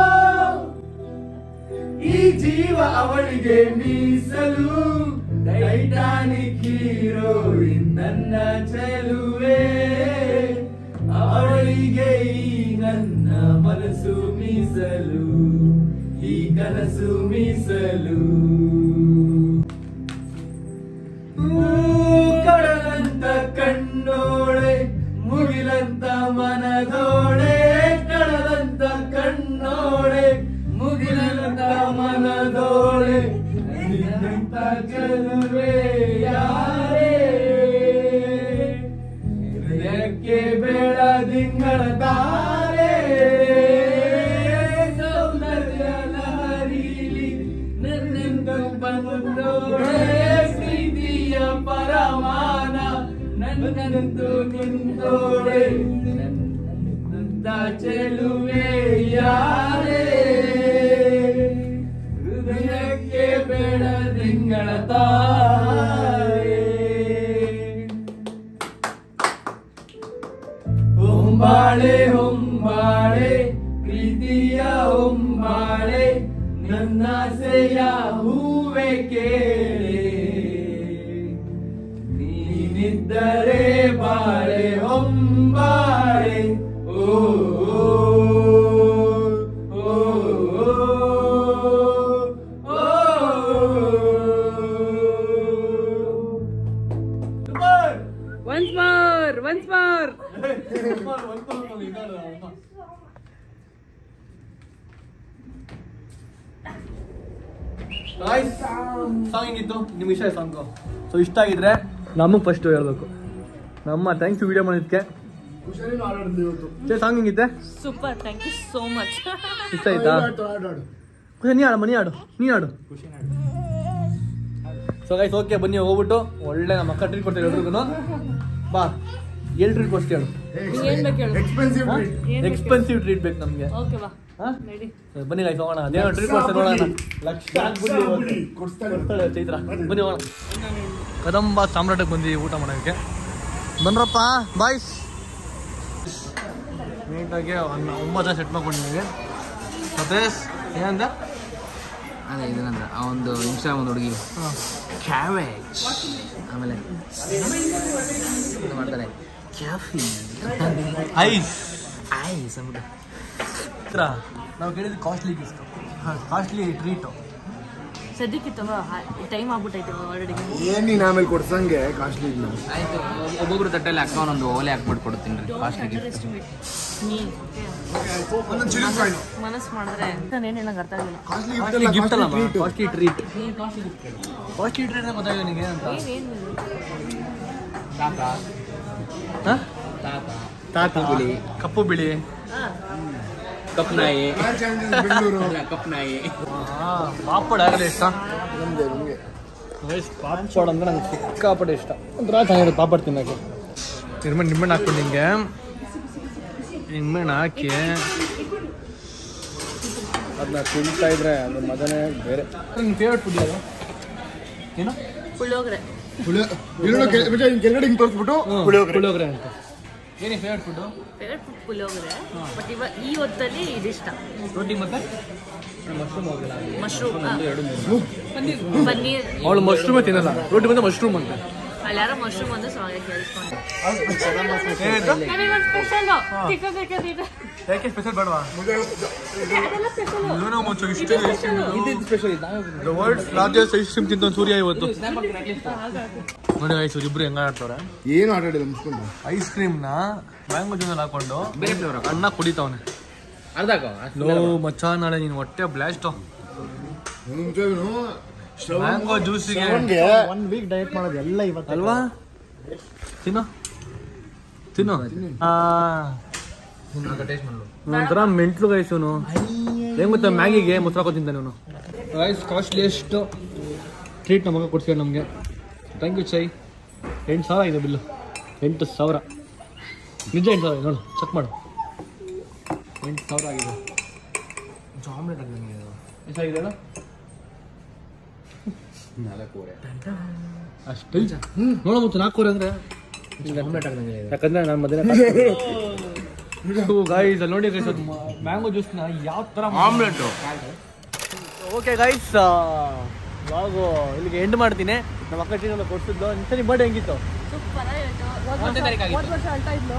ಈ ಜೀವ ಅವಳಿಗೆ ಮೀಸಲು ಟೈಟಾನಿಕ್ ಹೀರೋಯಿನ್ ನನ್ನ ಚೆಲುವೆ ಅವಳಿಗೆ ಈ ನನ್ನ ಮನಸ್ಸು ಮೀಸಲು ಈ ಕನಸು ಮೀಸಲು ಕಡಲಂತ ಕಣ್ಣೋಳೆ ಮುಗಿಲಂತ ಮನದೋಳೆ ಕಡಲಂತ ಕಣ್ಣೋಳೆ ಮುಗಿಲಂತ ಮನದೋಳೆ ನಿನ್ನಂತ ಚೆಲುವೆ ಯಾರೇ ಹೃದಯಕ್ಕೆ ಬೇಡ ದಿಂಗಳ ತಾರೆ ಸೌಂದರ್ಯ ಲಹರೀಲಿ ನನ್ನೆಂದು ಬಂದೋಳೆ ಪ್ರೀತಿಯ ಪರಮಾನ ನನ್ನಂತೂ ನಿಂತೋಳೆ ನನ್ನಂತ ಚೆಲುವೆ ಯಾರೇ ಹೃದಯಕ್ಕೆ ಬೇಡ ತಿಂಗಳ ತಾರೆ ಹೊಂಬಾಳೆ ಹೊಂಬಾಳೆ ಪ್ರೀತಿಯ ಹೊಂಬಾಳೆ ನನ್ನಾಸೆಯ ಹೂವೆ ಕೇಳೆ ನೀನಿದ್ದರೆ ಬಾಳೆ ಹೊಂಬಾಳೆ ಓ ಓ, ಓ, ಓ, ಓ. Once more once more song ಹೆಂಗಿತ್ತು ನಿಮ್ಗೆ ಇಷ್ಟ ಸಾಂಗು ಸೊ ಇಷ್ಟ ಆಗಿದ್ರೆ ನಮಗೆ ಫಸ್ಟ್ ಹೇಳ್ಬೇಕು ನಮ್ಮ ಥ್ಯಾಂಕ್ಸ್ ವಿಡಿಯೋ ಮಾಡಿದ್ಕೆ ಖುಷಿನೂ ಆಡಾಡ್ದು ಇವತ್ತು ಚೇ ಸಾಂಗ್ ಹಿಂಗಿತ್ತೆ super thank you so much ಇಷ್ಟ ಆಯ್ತಾ ಆಡು ಆಡು ಆಡು ಖುಷಿ ನೀ ಆಡು ಮನಿ ಆಡು ನೀ ಆಡು ಸೊ ಗೈಸ್ ಓಕೆ ಬನ್ನಿ ಹೋಗ್ಬಿಟ್ಟು ಒಳ್ಳೆ ನಮ್ಮ ಅಕ್ಕ ಟ್ರೀಟ್ ಕೊಡ್ತೀವಿ ಎಲ್ರಿಗೂ ಬಾ ಎಲ್ ಟ್ರೀಟ್ ಕೊಡ್ತೀವಿ ಹೇಳು ಏನ್ ಬೇಕು ಹೇಳು ಎಕ್ಸ್ಪೆನ್ಸಿವ್ ಏನ್ ಬೇಕು ಎಕ್ಸ್ಪೆನ್ಸಿವ್ ಟ್ರೀಟ್ ಬೇಕು ನಮಗೆ ಓಕೆ ಬಾ ಹಾ ರೆಡಿ ಬನ್ನಿ ಗೈಸ್ ಹೋಗೋಣ ಅದೇನೋ ಟ್ರೀಟ್ ಕೊಡ್ತಾರೆ ನೋಡೋಣ ಲಕ್ಷ ಆಗ್ಬಿಡ್ಲಿ ಇವತ್ತು. ಕೊಡ್ಸ್ತಾಳೆ ಕೊಡ್ತಾಳೆ ಚೈತ್ರ ಬನ್ನಿ ಹೋಗೋಣ ಕದಂಬ ಸಾಮ್ರಾಟಕ್ಕೆ ಬಂದು ಊಟ ಮಾಡೋದಕ್ಕೆ ಬನ್ರಪ್ಪ ಬಾಯ್ಸ್ ನೀಟಾಗಿ ಒಂದು ಒಂಬತ್ತು ಸೆಟ್ ಮಾಡ್ಕೊಂಡಿದ್ದೀವಿ ಮತ್ತೆ ಏನಂದ ಅದೇ ಇದನ್ನಂದ್ರೆ ಆ ಒಂದು ಇನ್ಸ್ಟಾಗ್ರಾಮ್ ಒಂದು ಹುಡುಗಿ ಕ್ಯಾಬೇಜ್ ಆಮೇಲೆ ಇದು ಮಾಡ್ತಾರೆ ಕ್ಯಾಫಿ ಐಸ್ ಐಸ್ ಅಂದ್ಬಿಟ್ಟು ಚಿತ್ರ ನಾವು ಕೇಳಿದ್ದು ಕಾಸ್ಟ್ಲಿ ಗಿಫ್ಟ್ ಕಾಸ್ಟ್ಲಿ ಟ್ರೀಟು ಸದ್ಯಕ್ಕಿತ್ತವ ಟೈಮ್ ಆಗ್ಬಿಟ್ಟೈತೆ ಆಲ್ರೆಡಿ ಏನ್ ನೀನ್ ಆಮೇಲೆ ಕೊಡ್ಸಂಗೆ ಕಾಸ್ಟ್ಲಿ ಇಲ್ಲ ಆಯ್ತು ಒಬ್ಬೊಬ್ರು ತಟ್ಟೆಲ್ಲಿ ಅಕ್ಕ ಒಂದೊಂದು ಓಲೆ ಹಾಕ್ಬಿಟ್ಟು ಕೊಡ್ತೀನಿ ರೀ ಫಾಸ್ಟ್ಲಿ ಗಿಫ್ಟ್ ನೀ ಒಂದೊಂದು ಚಿಲ್ಲಿ ಕಾಯಿನ್ ಮನಸ್ಸು ಮಾಡಿದ್ರೆ ನಾನು ಏನು ಹೇಳಂಗೆ ಅರ್ಥ ಆಗಿಲ್ಲ ಕಾಸ್ಟ್ಲಿ ಕಾಸ್ಟ್ಲಿ ಗಿಫ್ಟ್ ಅಲ್ಲ gift costly treat costly treat ಗೊತ್ತಾಗಿದೆ ನಿನಗೆ ಅಂತ ಏನೇನು ತಾತ ಹಾ? ತಾತ ತಾತ ಬಿಳಿ. ಕಪ್ಪು ಬಿಳಿ ಕಪ್ ನಾಯಿ ಬೆಂಗಳೂರು ಅಲ್ಲ, ಕಪ್ ನಾಯಿ ಪಾಪಡ್ ಆಗಲೇ ಇಷ್ಟ ನಮ್ಗೆ ನಮ್ಗೆ ಪಾಪಡ್ ಅಂದ್ರೆ ನಂಗೆ ಸಿಕ್ಕಾಪಟ್ಟೆ ಇಷ್ಟ ಒಂಥರ ಚೆನ್ನಾಗಿರುತ್ತೆ ಪಾಪಡ್ ತಿನ್ನೋಕ್ಕೆ ನಿಮ್ಮಣ್ಣ ನಿಮ್ಮಣ್ಣ ಹಾಕ್ಬಿಟ್ಟು ನಿಂಗೆ ನಿಮ್ಮಣ್ಣ ಹಾಕಿ ಅದನ್ನ ತಿಂತಾ ಇದ್ರೆ ಅದು ಮಜನೇ ಬೇರೆ ನಿನ್ನ ಫೇವ್ರೆಟ್ ಫುಡ್ ಯಾವುದು ಏನು ಪುಳಿಯೋಗರೆ ಪುಳಿಯೋ ಇಲ್ಲೋಣ ಕೆಳಗಡೆ ಹಿಂಗ್ ತೋರಿಸ್ಬಿಟ್ಟು ಪುಳಿಯೋಗರೆ ಪುಳಿಯೋಗರೆ ಅಂತ ಏನು ಫೇವ್ರೆಟ್ ಫುಡ್ಡು ಫೇವ್ರೆಟ್ ಫುಡ್ ಪುಳಿಯೋಗರೆ ಬಟ್ ಇವಾಗ ಈ ಹೊತ್ತಲ್ಲಿ ಇದಿಷ್ಟ ರೋಟಿ ಮತ್ತೆ ಮಶ್ರೂಮ್ ಹೋಗಿಲ್ಲ ಮಶ್ರೂಮ್ ಎರಡು ಮೂರು ಪನ್ನೀರ್ ಅವಳು ಮಶ್ರೂಮೇ ತಿನ್ನಲ್ಲ ರೋಟಿ ಬಂದು ಮಶ್ರೂಮ್ ಅಂತ ಅಲ್ಲಿ ಯಾರೋ ಮಶ್ರೂಮ್ ಒಂದು ಸಾಂಗ್ ಕೇಳಿಸ್ಕೊಂಡು ಏನಾಯ್ತು ನನಗೊಂದು ಸ್ಪೆಷಲ್ ಚಿಕನ್ ಬೇಕಂತಿದೆ ಯಾಕೆ ಸ್ಪೆಷಲ್ ಬೇಡವಾ ಅದೆಲ್ಲ ಸ್ಪೆಷಲ್ ಏನೋ ಮುಂಚೆ ಇಷ್ಟು the world's largest ice cream ತಿಂತ ಸೂರ್ಯ ಇವತ್ತು ನೋಡಿ ಐಸ್ ಇಬ್ರು ಹೆಂಗ ಆಡ್ತವ್ರೆ ಏನು ಆಟಾಡಿಲ್ಲ ಮುಸ್ಕೊಂಡು ಐಸ್ ಕ್ರೀಮ್ನ ಮ್ಯಾಂಗೋ ಜ್ಯೂಸಲ್ಲಿ ಹಾಕೊಂಡು ಬೇರೆ ಫ್ಲೇವರ್ ಅಣ್ಣ ಕುಡಿತಾವನೆ ಅರ್ಧ ಹಾಕೋ ಲೋ ಮಚ್ಚ ನಾಳೆ ನೀನು ಹೊಟ್ಟೆ ಬ್ಲಾಸ್ಟ್ ಮುಂಚೆನು ಮ್ಯಾಂಗೋ ಜ್ಯೂಸಿಗೆ ಒನ್ ವೀಕ್ ಡಯಟ್ ಮಾಡೋದು ಎಲ್ಲ ಇವತ್ತು ಅಲ್ವಾ ತಿನ್ನು ತಿನ್ನು ಆ ಟೇಸ್ಟ್ ಮಾಡಲು ಒಂಥರ ಮೆಂಟ್ಲು ಗೈಸ್ ಇವನು ಹೆಂಗ್ ಗೊತ್ತಾ ಮ್ಯಾಗಿಗೆ ಮೊಸರು ಹಾಕೋ ತಿಂತಾನೆ ಇವನು ರೈಸ್ ಕಾಸ್ಟ್ಲಿ ಎಷ್ಟು ಟ್ರೀಟ್ ನಮಗೆ ಕೊಡ್ತೀವಿ ನಮಗೆ ಥ್ಯಾಂಕ್ ಯು ಚೈ ಎಂಟು ಸಾವಿರ ಆಗಿದೆ ಬಿಲ್ಲು ಎಂಟು ಸಾವಿರ ನಿಜ ಎಂಟು ಸಾವಿರ ನೋಡು ಚೆಕ್ ಮಾಡು ಎಂಟು ಸಾವಿರ ಆಗಿದೆ ಆಮ್ಲೆಟ್ ಆಗಿದೆ ಎಷ್ಟಾಗಿದೆ ಹೇಳು ನಾಲ್ಕೂವರೆ ಅಷ್ಟು ನೋಡೋ ಮತ್ತು ನಾಲ್ಕೂವರೆ ಅಂದರೆ ಆಮ್ಲೆಟ್ ಆಗ್ದಂಗೆ ಇದೆ ಯಾಕಂದ್ರೆ ನಾನು ಮಧ್ಯಾಹ್ನ ಗಾಯ್ಸ್ ಅಲ್ಲಿ ನೋಡಿ ಗೈಸ್ ಮ್ಯಾಂಗೋ ಜ್ಯೂಸ್ನ ಯಾವ ಥರ ಆಮ್ಲೆಟು ಓಕೆ ಗೈಸ್ ಇವಾಗು ಇಲ್ಲಿಗೆ ಎಂಡ್ ಮಾಡ್ತೀನಿ ನಮ್ಮ ಅಕ್ಕ ಟೀನೆಲ್ಲ ಕೊಡ್ಸಿದ್ದು ಸರಿ ಬರ್ಡೇ ಹೆಂಗಿತ್ತು ಸೂಪರ್ ಆಯಿತು ಒಂದನೇ ತಾರೀಕು ಆಗಿತ್ತು ವರ್ಷ ಅಳ್ತಾ ಇದ್ಲು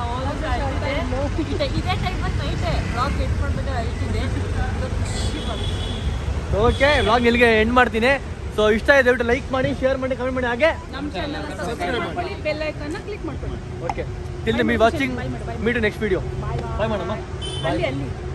ಇದೇ ಇದೇ ಟೈಮ್ ಬಂದು ನೈಟೇ ಬ್ಲಾಗ್ ಎಡ್ ಮಾಡ್ಬೇಕಾದ್ರೆ ಐತಿದೆ ಖುಷಿ ಬಂತು ಓಕೆ ವ್ಲಾಗ್ ಇಲ್ಲಿಗೆ ಎಂಡ್ ಮಾಡ್ತೀನಿ ಸೊ ಇಷ್ಟ ಇದೆ ದಯವಿಟ್ಟು ಲೈಕ್ ಮಾಡಿ ಶೇರ್ ಮಾಡಿ ಕಮೆಂಟ್ ಮಾಡಿ ಹಾಗೆ ನಮ್ಮ ಚಾನಲ್ ಸಬ್ಸ್ಕ್ರೈಬ್ ಮಾಡ್ಕೊಳ್ಳಿ ಬೆಲ್ ಐಕನ್ನ ಕ್ಲಿಕ್ ಮಾಡ್ಕೊಳ್ಳಿ okay till me watching meet next video bye ಮಾಡಮ್ಮ ಅಲ್ಲಿ ಅಲ್ಲಿ